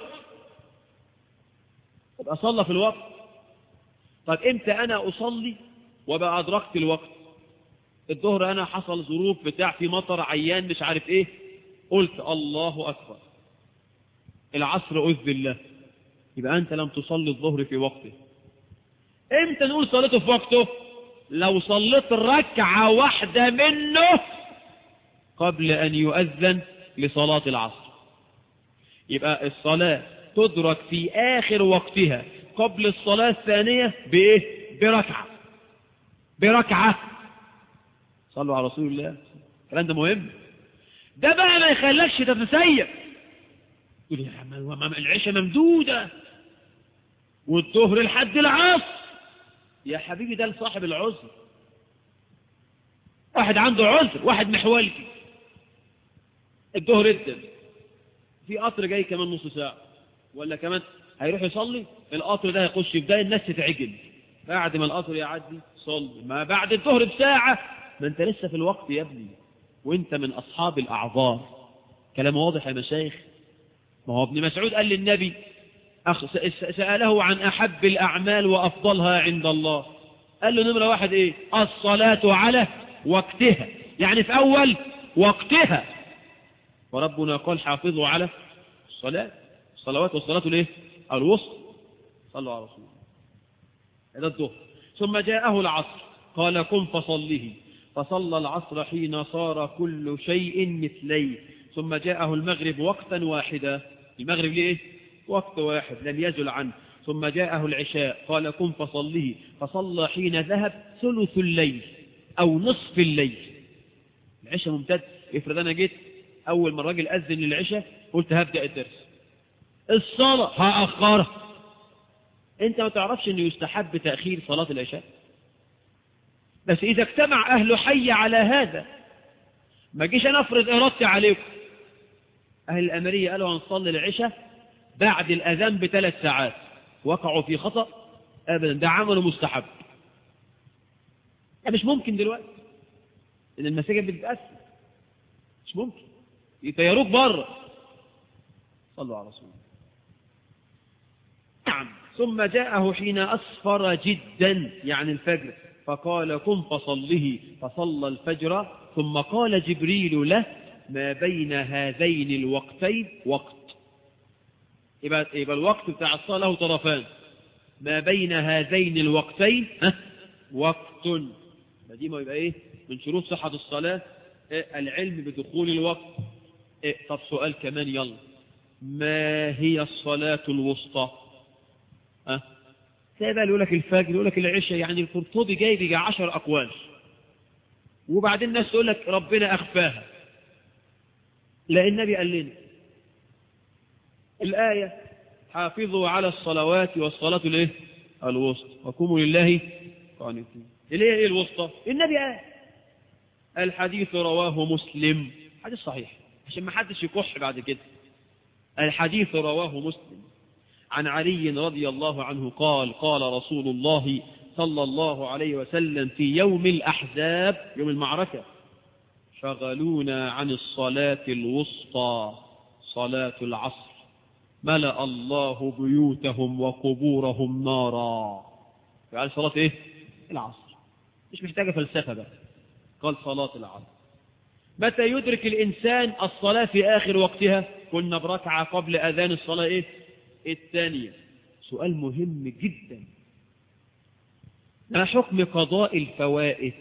يبقى صلى في الوقت طب امتى انا اصلي وبقى ادركت الوقت الظهر انا حصل ظروف بتاع في مطر عيان مش عارف ايه قلت الله اكبر العصر اذ بالله يبقى انت لم تصلي الظهر في وقته امتى نقول صليته في وقته لو صليت ركعة واحدة منه قبل ان يؤذن لصلاة العصر يبقى الصلاة تدرك في آخر وقتها قبل الصلاة الثانية بإيه؟ بركعة بركعة صلوا على رسول الله الكلام ده مهم ده بقى ما يخلكش تتسيب تقول يا عم العشاء ممدودة والظهر لحد العصر يا حبيبي ده لصاحب العذر واحد عنده عذر واحد محولكي الظهر ادن في قطر جاي كمان نص ساعة ولا كمان هيروح يصلي القطر ده هيخش في ده الناس تتعجل بعد ما القطر يعدي صلي ما بعد الظهر بساعة ما انت لسه في الوقت يا ابني وانت من اصحاب الاعذار كلام واضح يا مشايخ ما هو ابن مسعود قال للنبي أخ سأله عن أحب الأعمال وأفضلها عند الله قال له نمرة واحد إيه الصلاة على وقتها يعني في أول وقتها وربنا قال حافظوا على الصلاة الصلوات والصلاة الايه الوسط صلوا على رسول الله هذا الظهر ثم جاءه العصر قال قم فصله فصلى العصر حين صار كل شيء مثليه ثم جاءه المغرب وقتا واحدا المغرب ليه وقت واحد لم يزل عنه ثم جاءه العشاء قال قم فصله فصلى حين ذهب ثلث الليل أو نصف الليل العشاء ممتد افرض أنا جيت أول ما الراجل أذن للعشاء قلت هبدأ الدرس الصلاة هأخرها انت ما تعرفش انه يستحب تأخير صلاة العشاء بس اذا اجتمع اهل حي على هذا ما جيش انا افرض ارادتي عليكم اهل الامرية قالوا هنصلي العشاء بعد الاذان بثلاث ساعات وقعوا في خطأ ابدا ده عمل مستحب ده مش ممكن دلوقتي ان المساجد بتتأثر مش ممكن يطيروك بره صلوا على رسول الله نعم ثم جاءه حين أصفر جدا يعني الفجر فقال قم فصله فصلى الفجر ثم قال جبريل له ما بين هذين الوقتين وقت يبقى, يبقى الوقت بتاع الصلاة له طرفان ما بين هذين الوقتين ها وقت دي ما يبقى ايه من شروط صحة الصلاة إيه العلم بدخول الوقت إيه طب سؤال كمان يلا ما هي الصلاة الوسطى أه؟ تلاقي بقى يقول لك الفجر يقول لك العشاء يعني القرطبي جاي بيجي عشر أقوال وبعدين الناس تقول لك ربنا أخفاها لا النبي قال لنا الآية حافظوا على الصلوات والصلاة الايه الوسطى وقوموا لله قانتين اللي هي ايه الوسطى النبي قال الحديث رواه مسلم حديث صحيح عشان ما حدش يكح بعد كده الحديث رواه مسلم عن علي رضي الله عنه قال قال رسول الله صلى الله عليه وسلم في يوم الأحزاب يوم المعركة شغلونا عن الصلاة الوسطى صلاة العصر ملأ الله بيوتهم وقبورهم نارا يعني صلاة ايه العصر مش محتاجة فلسفة بقى قال صلاة العصر متى يدرك الإنسان الصلاة في آخر وقتها كنا بركعة قبل أذان الصلاة إيه الثانية سؤال مهم جدا ما حكم قضاء الفوائد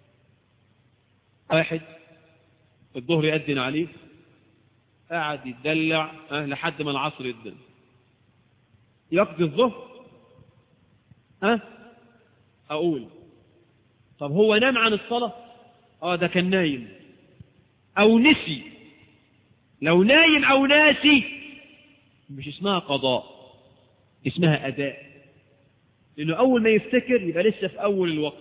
واحد الظهر يأذن عليه قاعد يتدلع أه لحد ما العصر يدن يقضي الظهر أه أقول طب هو نام عن الصلاة اه ده كان نايم او نسي لو نايم او ناسي مش اسمها قضاء اسمها اداء لانه اول ما يفتكر يبقى لسه في اول الوقت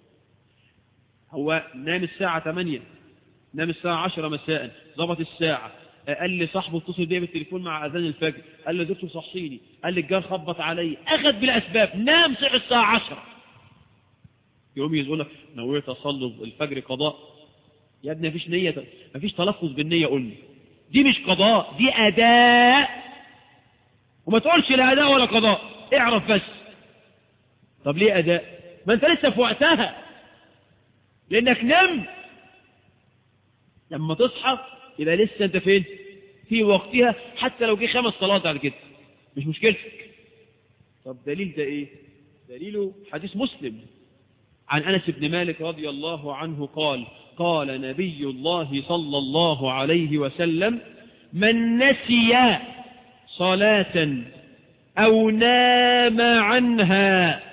هو نام الساعة 8 نام الساعة 10 مساء ضبط الساعة قال لي صاحبه اتصل بيا بالتليفون مع اذان الفجر قال لي دكتور صحيني قال لي الجار خبط علي اخذ بالاسباب نام صحي الساعة 10 يقوم يقول لك نويت اصلي الفجر قضاء يا ابني مفيش نية مفيش تلفظ بالنية قول لي دي مش قضاء دي أداء وما تقولش لا أداء ولا قضاء اعرف بس طب ليه أداء ما انت لسه في وقتها لأنك نمت لما تصحى يبقى لسه أنت فين في وقتها حتى لو جه خمس صلوات بعد كده مش مشكلتك طب دليل ده ايه دليله حديث مسلم عن أنس بن مالك رضي الله عنه قال قال نبي الله صلى الله عليه وسلم من نسي صلاة أو نام عنها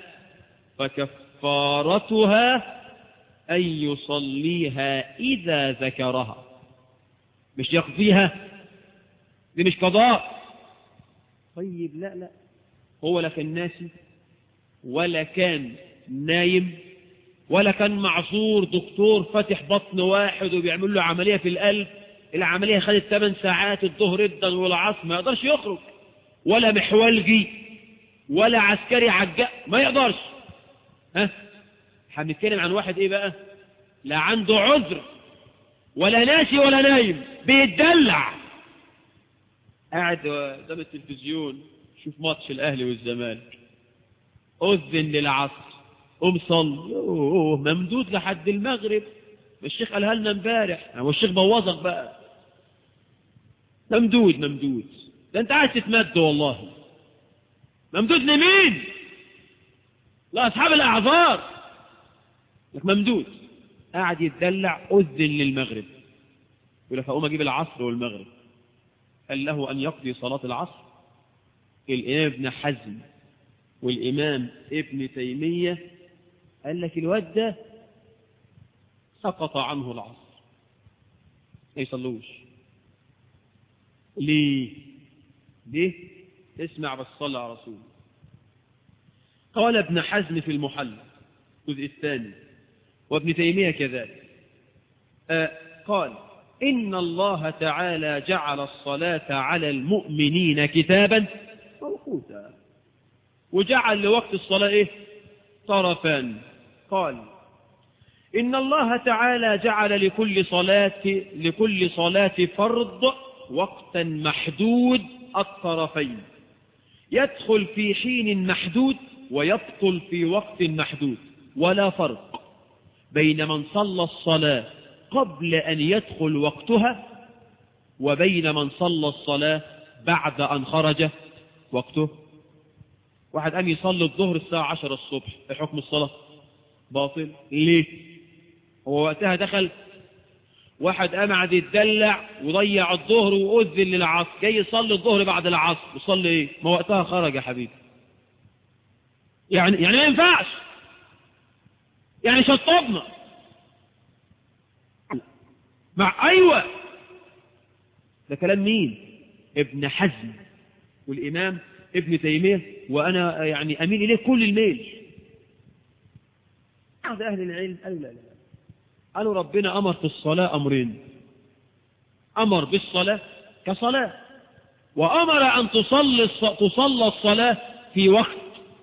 فكفارتها أن يصليها إذا ذكرها مش يقضيها دي مش قضاء طيب لا لا هو لا كان ناسي ولا كان نايم ولا كان معذور دكتور فاتح بطن واحد وبيعمل له عملية في القلب العملية خدت 8 ساعات الظهر جدا والعصر ما يقدرش يخرج ولا محولجي ولا عسكري عجاء ما يقدرش ها هنتكلم عن واحد ايه بقى لا عنده عذر ولا ناسي ولا نايم بيتدلع قاعد قدام التلفزيون شوف ماتش الاهلي والزمالك اذن للعصر قوم صل أوه ممدود لحد المغرب الشيخ قالها لنا امبارح هو الشيخ بوظك بقى ممدود ممدود ده انت عايز تتمد والله ممدود لمين لاصحاب الاعذار لك ممدود قاعد يتدلع اذن للمغرب يقول لك اقوم اجيب العصر والمغرب قال له ان يقضي صلاه العصر الامام ابن حزم والامام ابن تيميه قال لك الواد ده سقط عنه العصر ما يصلوش ليه ليه اسمع بس صلى على رسول قال ابن حزم في المحل الجزء الثاني وابن تيمية كذلك آه قال إن الله تعالى جعل الصلاة على المؤمنين كتابا موقوتا وجعل لوقت الصلاة إيه طرفان قال إن الله تعالى جعل لكل صلاة لكل صلاة فرض وقتا محدود الطرفين يدخل في حين محدود ويبطل في وقت محدود ولا فرق بين من صلى الصلاة قبل أن يدخل وقتها وبين من صلى الصلاة بعد أن خرج وقته واحد قام يصلي الظهر الساعة عشر الصبح في حكم الصلاة باطل ليه هو وقتها دخل واحد قام قعد يتدلع وضيع الظهر وأذن للعصر جاي يصلي الظهر بعد العصر يصلي ايه ما وقتها خرج يا حبيبي يعني يعني ما ينفعش يعني شطبنا مع ايوه ده كلام مين ابن حزم والامام ابن تيميه وانا يعني اميل اليه كل الميل بعض اهل العلم قالوا لا لا قالوا ربنا امر في الصلاه امرين امر بالصلاه كصلاه وامر ان تصلي تصلى الصلاه في وقت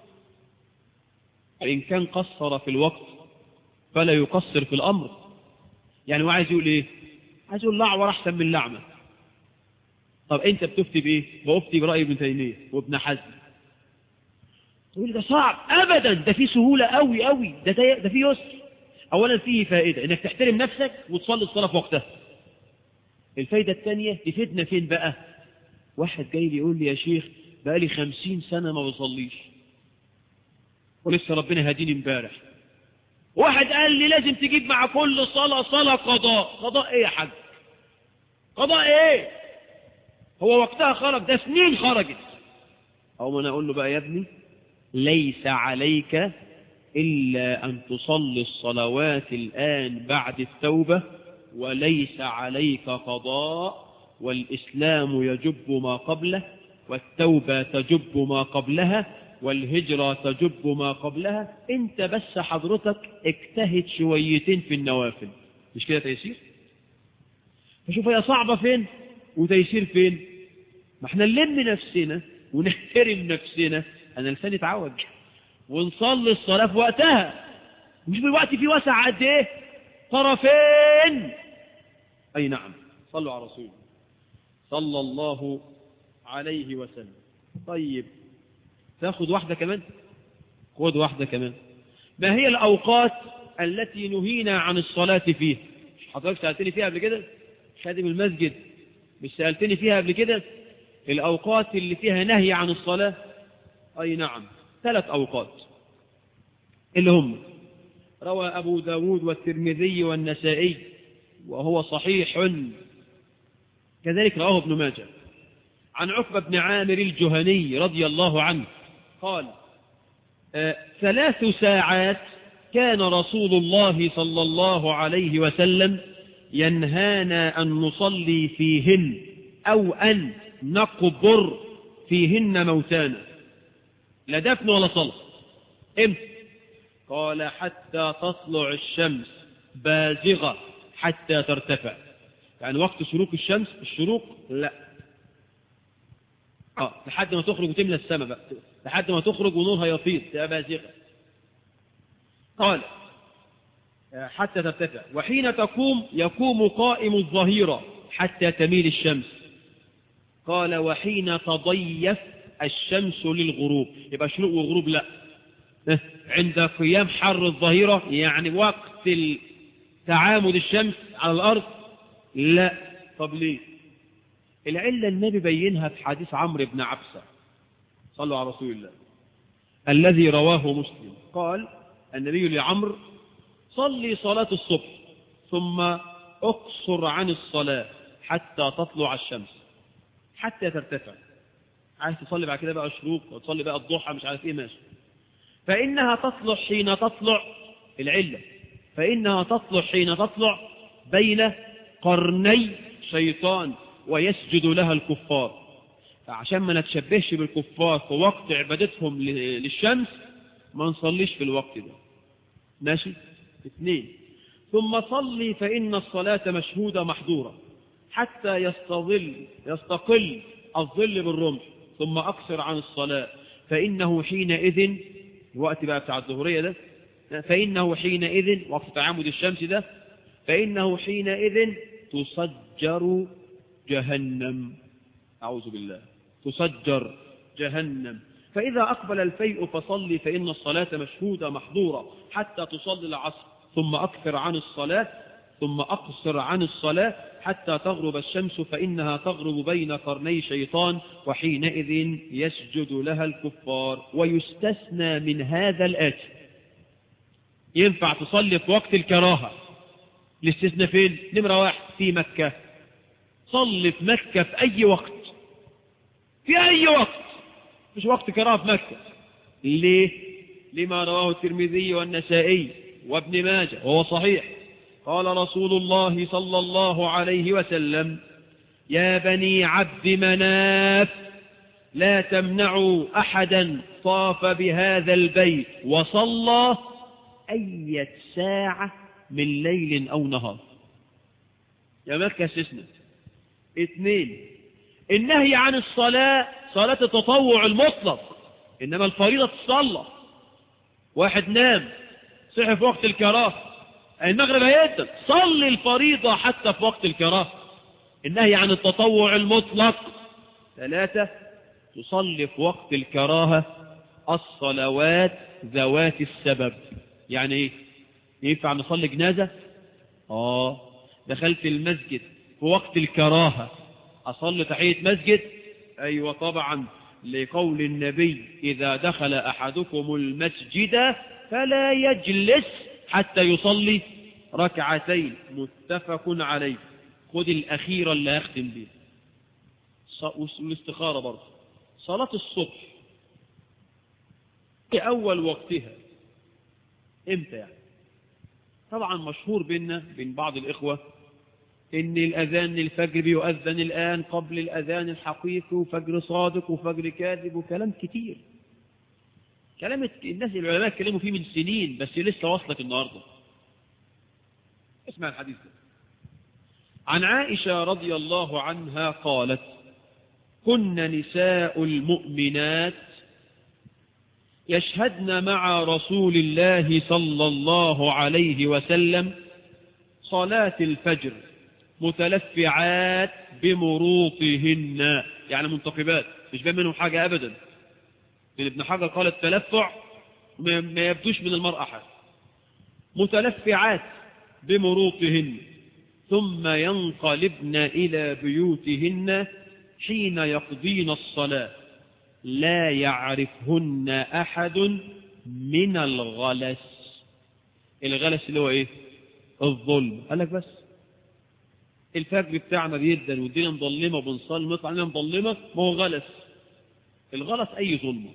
فان كان قصر في الوقت فلا يقصر في الامر يعني هو عايز يقول ايه عايز يقول لعور احسن من لعمه طب انت بتفتي بايه بفتي براي ابن تيميه وابن حزم تقول ده صعب ابدا ده فيه سهوله قوي قوي ده ده فيه يسر اولا فيه فائده انك تحترم نفسك وتصلي الصلاه في وقتها الفايده الثانيه تفيدنا فين بقى واحد جاي لي يقول لي يا شيخ بقى لي خمسين سنه ما بصليش ولسه ربنا هديني امبارح واحد قال لي لازم تجيب مع كل صلاة صلاة قضاء قضاء ايه يا حاج قضاء ايه هو وقتها خرج ده سنين خرجت او انا اقول له بقى يا ابني ليس عليك إلا أن تصلي الصلوات الآن بعد التوبة وليس عليك قضاء والإسلام يجب ما قبله والتوبة تجب ما قبلها والهجرة تجب ما قبلها انت بس حضرتك اجتهد شويتين في النوافل مش كده تيسير فشوف هي صعبة فين وتيسير فين ما احنا نلم نفسنا ونحترم نفسنا انا لساني اتعود ونصلي الصلاة في وقتها مش بالوقت في وسع قد ايه طرفين اي نعم صلوا على رسول صلى الله عليه وسلم طيب تاخد واحدة كمان خد واحدة كمان ما هي الأوقات التي نهينا عن الصلاة فيها حضرتك سألتني فيها قبل كده خادم المسجد مش سألتني فيها قبل كده الأوقات اللي فيها نهي عن الصلاة أي نعم ثلاث أوقات اللي هم روى أبو داود والترمذي والنسائي وهو صحيح كذلك رواه ابن ماجه عن عقبة بن عامر الجهني رضي الله عنه قال آه ثلاث ساعات كان رسول الله صلى الله عليه وسلم ينهانا أن نصلي فيهن أو أن نقبر فيهن موتانا لا دفن ولا صلاة امتى قال حتى تطلع الشمس بازغة حتى ترتفع يعني وقت شروق الشمس الشروق لا اه لحد ما تخرج وتملى السماء بقى لحد ما تخرج ونورها يفيض تبقى بازغة قال حتى ترتفع وحين تقوم يقوم قائم الظهيرة حتى تميل الشمس قال وحين تضيف الشمس للغروب يبقى شروق وغروب لا عند قيام حر الظهيرة يعني وقت تعامد الشمس على الأرض لا طب ليه العلة النبي بينها في حديث عمرو بن عبسة صلوا على رسول الله الذي رواه مسلم قال النبي لعمرو صلي صلاة الصبح ثم اقصر عن الصلاة حتى تطلع الشمس حتى ترتفع عايز تصلي بعد كده بقى شروق وتصلي بقى الضحى مش عارف ايه ماشي فإنها تطلع حين تطلع العلة فإنها تطلع حين تطلع بين قرني شيطان ويسجد لها الكفار فعشان ما نتشبهش بالكفار في وقت عبادتهم للشمس ما نصليش في الوقت ده ماشي اثنين ثم صلي فإن الصلاة مشهودة محظورة حتى يستظل يستقل الظل بالرمح ثم أقصر عن الصلاة فإنه حينئذ الوقت بقى بتاع الظهرية ده فإنه حينئذ وقت تعامد الشمس ده فإنه حينئذ تسجر جهنم أعوذ بالله تسجر جهنم فإذا أقبل الفيء فصلي فإن الصلاة مشهودة محظورة حتى تصلي العصر ثم أكثر عن الصلاة ثم أقصر عن الصلاة حتى تغرب الشمس فإنها تغرب بين قرني شيطان وحينئذ يسجد لها الكفار ويستثنى من هذا الآتي ينفع تصلي في وقت الكراهة الاستثناء فين؟ نمرة واحد في مكة صلي في مكة في أي وقت في أي وقت مش وقت كراهة في مكة ليه؟ لما رواه الترمذي والنسائي وابن ماجه وهو صحيح قال رسول الله صلى الله عليه وسلم يا بني عبد مناف لا تمنعوا أحدا طاف بهذا البيت وصلى أية ساعة من ليل أو نهار يا مكة استثناء اثنين النهي عن الصلاة صلاة التطوع المطلق إنما الفريضة تصلى واحد نام صحي في وقت الكراهه المغرب هيدا صلي الفريضة حتى في وقت الكراهه النهي عن التطوع المطلق ثلاثة تصلي في وقت الكراهة الصلوات ذوات السبب يعني ايه ينفع نصلي جنازة اه دخلت المسجد في وقت الكراهة أصلي تحية مسجد أيوة طبعا لقول النبي إذا دخل أحدكم المسجد فلا يجلس حتى يصلي ركعتين متفق عليه خد الأخيرة اللي هختم بيها والاستخارة برضه صلاة الصبح في أول وقتها إمتى يعني طبعا مشهور بيننا بين بعض الإخوة إن الأذان الفجر بيؤذن الآن قبل الأذان الحقيقي وفجر صادق وفجر كاذب وكلام كتير كلام الناس العلماء اتكلموا فيه من سنين بس لسه وصلك النهاردة اسمع الحديث ده عن عائشة رضي الله عنها قالت كن نساء المؤمنات يشهدن مع رسول الله صلى الله عليه وسلم صلاة الفجر متلفعات بمروطهن يعني منتقبات مش بين منهم حاجة أبدا من ابن حجر قال التلفع ما يبدوش من المرأة حاجة متلفعات بمروطهن ثم ينقلبن إلى بيوتهن حين يقضين الصلاة لا يعرفهن أحد من الغلس الغلس اللي هو ايه الظلم قال لك بس الفجر بتاعنا جدا والدنيا مظلمة وبنصلي ونطلع علينا مظلمة ما هو غلس الغلس أي ظلمة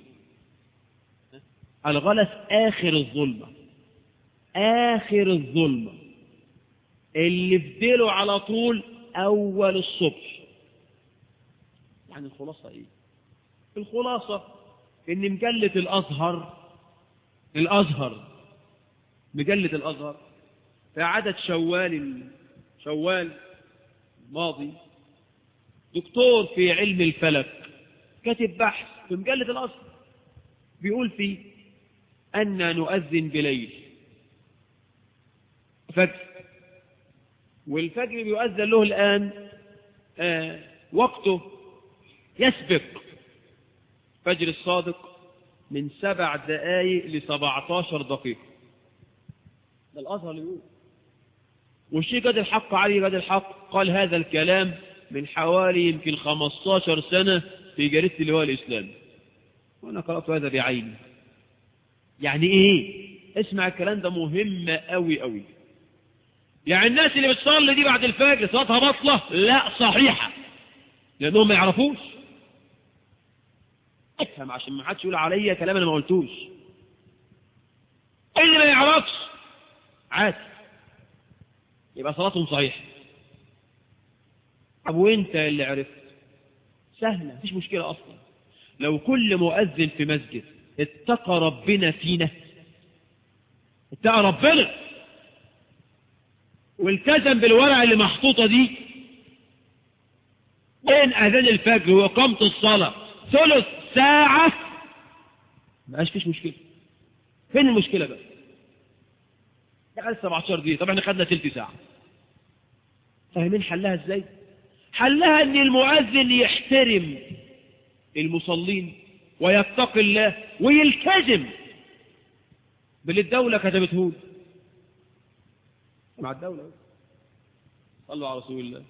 الغلس آخر الظلمة آخر الظلمة اللي في ديله على طول أول الصبح يعني الخلاصة إيه الخلاصة إن مجلة الأزهر الأزهر مجلة الأزهر في عدد شوال شوال الماضي دكتور في علم الفلك كاتب بحث في مجلة الأزهر بيقول فيه أن نؤذن بليل فجر والفجر بيؤذن له الآن آه وقته يسبق فجر الصادق من سبع دقائق لسبعتاشر دقيقة ده الأزهر اللي يقول والشيء قد الحق علي قد الحق قال هذا الكلام من حوالي يمكن 15 سنة في جريدة اللواء الإسلامي وأنا قرأت هذا بعيني يعني إيه اسمع الكلام ده مهم قوي قوي يعني الناس اللي بتصلي دي بعد الفجر صلاتها بطلة لا صحيحة لأنهم ما يعرفوش افهم عشان ما حدش يقول عليا كلام انا ما قلتوش اللي ما يعرفش عادي يبقى صلاتهم صحيحه طب وانت اللي عرفت سهله مفيش مشكله اصلا لو كل مؤذن في مسجد اتقى ربنا فينا اتقى ربنا والتزم بالورقه اللي محطوطه دي بين اذان الفجر واقامه الصلاه ثلث ساعة ما بقاش فيش مشكلة فين المشكلة بقى يعني 17 دقيقة طبعا احنا خدنا تلت ساعة فاهمين حلها ازاي حلها ان المؤذن يحترم المصلين ويتقي الله ويلتزم باللي الدولة كتبته له مع الدولة صلوا على رسول الله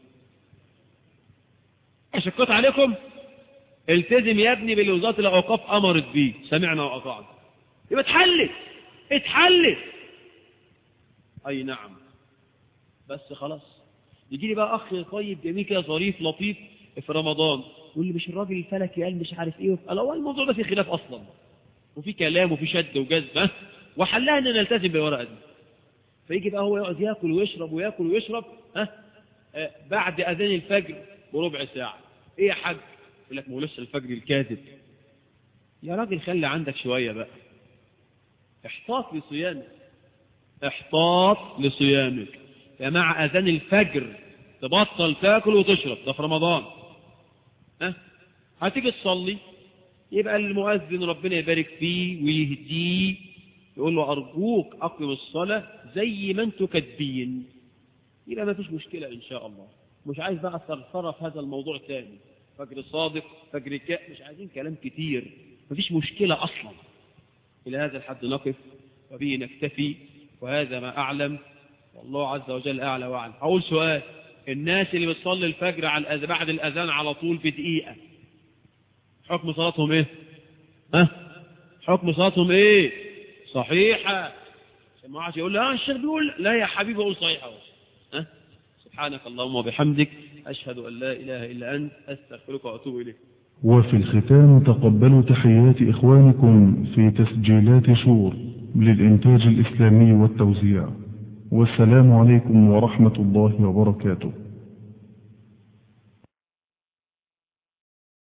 أشكت عليكم التزم يا ابني باللي وزارة الأوقاف أمرت بيه سمعنا وأطعنا يبقى اتحلت اتحلت أي نعم بس خلاص يجي لي بقى أخ طيب جميل كده ظريف لطيف في رمضان يقول لي مش الراجل الفلكي قال مش عارف ايه قال هو الموضوع ده فيه خلاف اصلا وفي كلام وفي شد وجذب وحلها ان نلتزم بالورقه دي فيجي بقى هو يقعد ياكل ويشرب وياكل ويشرب ها آه بعد اذان الفجر بربع ساعه ايه يا حاج يقول لك ما هو لسه الفجر الكاذب يا راجل خلي عندك شويه بقى احتاط لصيامك احتاط لصيامك يا مع اذان الفجر تبطل تاكل وتشرب ده في رمضان ها هتيجي تصلي يبقى المؤذن ربنا يبارك فيه ويهديه يقول له أرجوك أقم الصلاة زي ما انتوا كاتبين يبقى ما فيش مشكلة إن شاء الله مش عايز بقى ثرثرة في هذا الموضوع تاني فجر صادق فجر كاء مش عايزين كلام كتير ما فيش مشكلة أصلا إلى هذا الحد نقف وبه نكتفي وهذا ما أعلم والله عز وجل أعلى وأعلم أقول سؤال الناس اللي بتصلي الفجر على الأذان بعد الأذان على طول بدقيقة حكم صلاتهم إيه؟ ها؟ حكم صلاتهم إيه؟ صحيحة ما عادش يقول لا الشيخ بيقول لا يا حبيبي أقول صحيحة ها؟ سبحانك اللهم وبحمدك أشهد أن لا إله إلا أنت أستغفرك وأتوب إليك وفي الختام تقبلوا تحيات إخوانكم في تسجيلات شور للإنتاج الإسلامي والتوزيع والسلام عليكم ورحمة الله وبركاته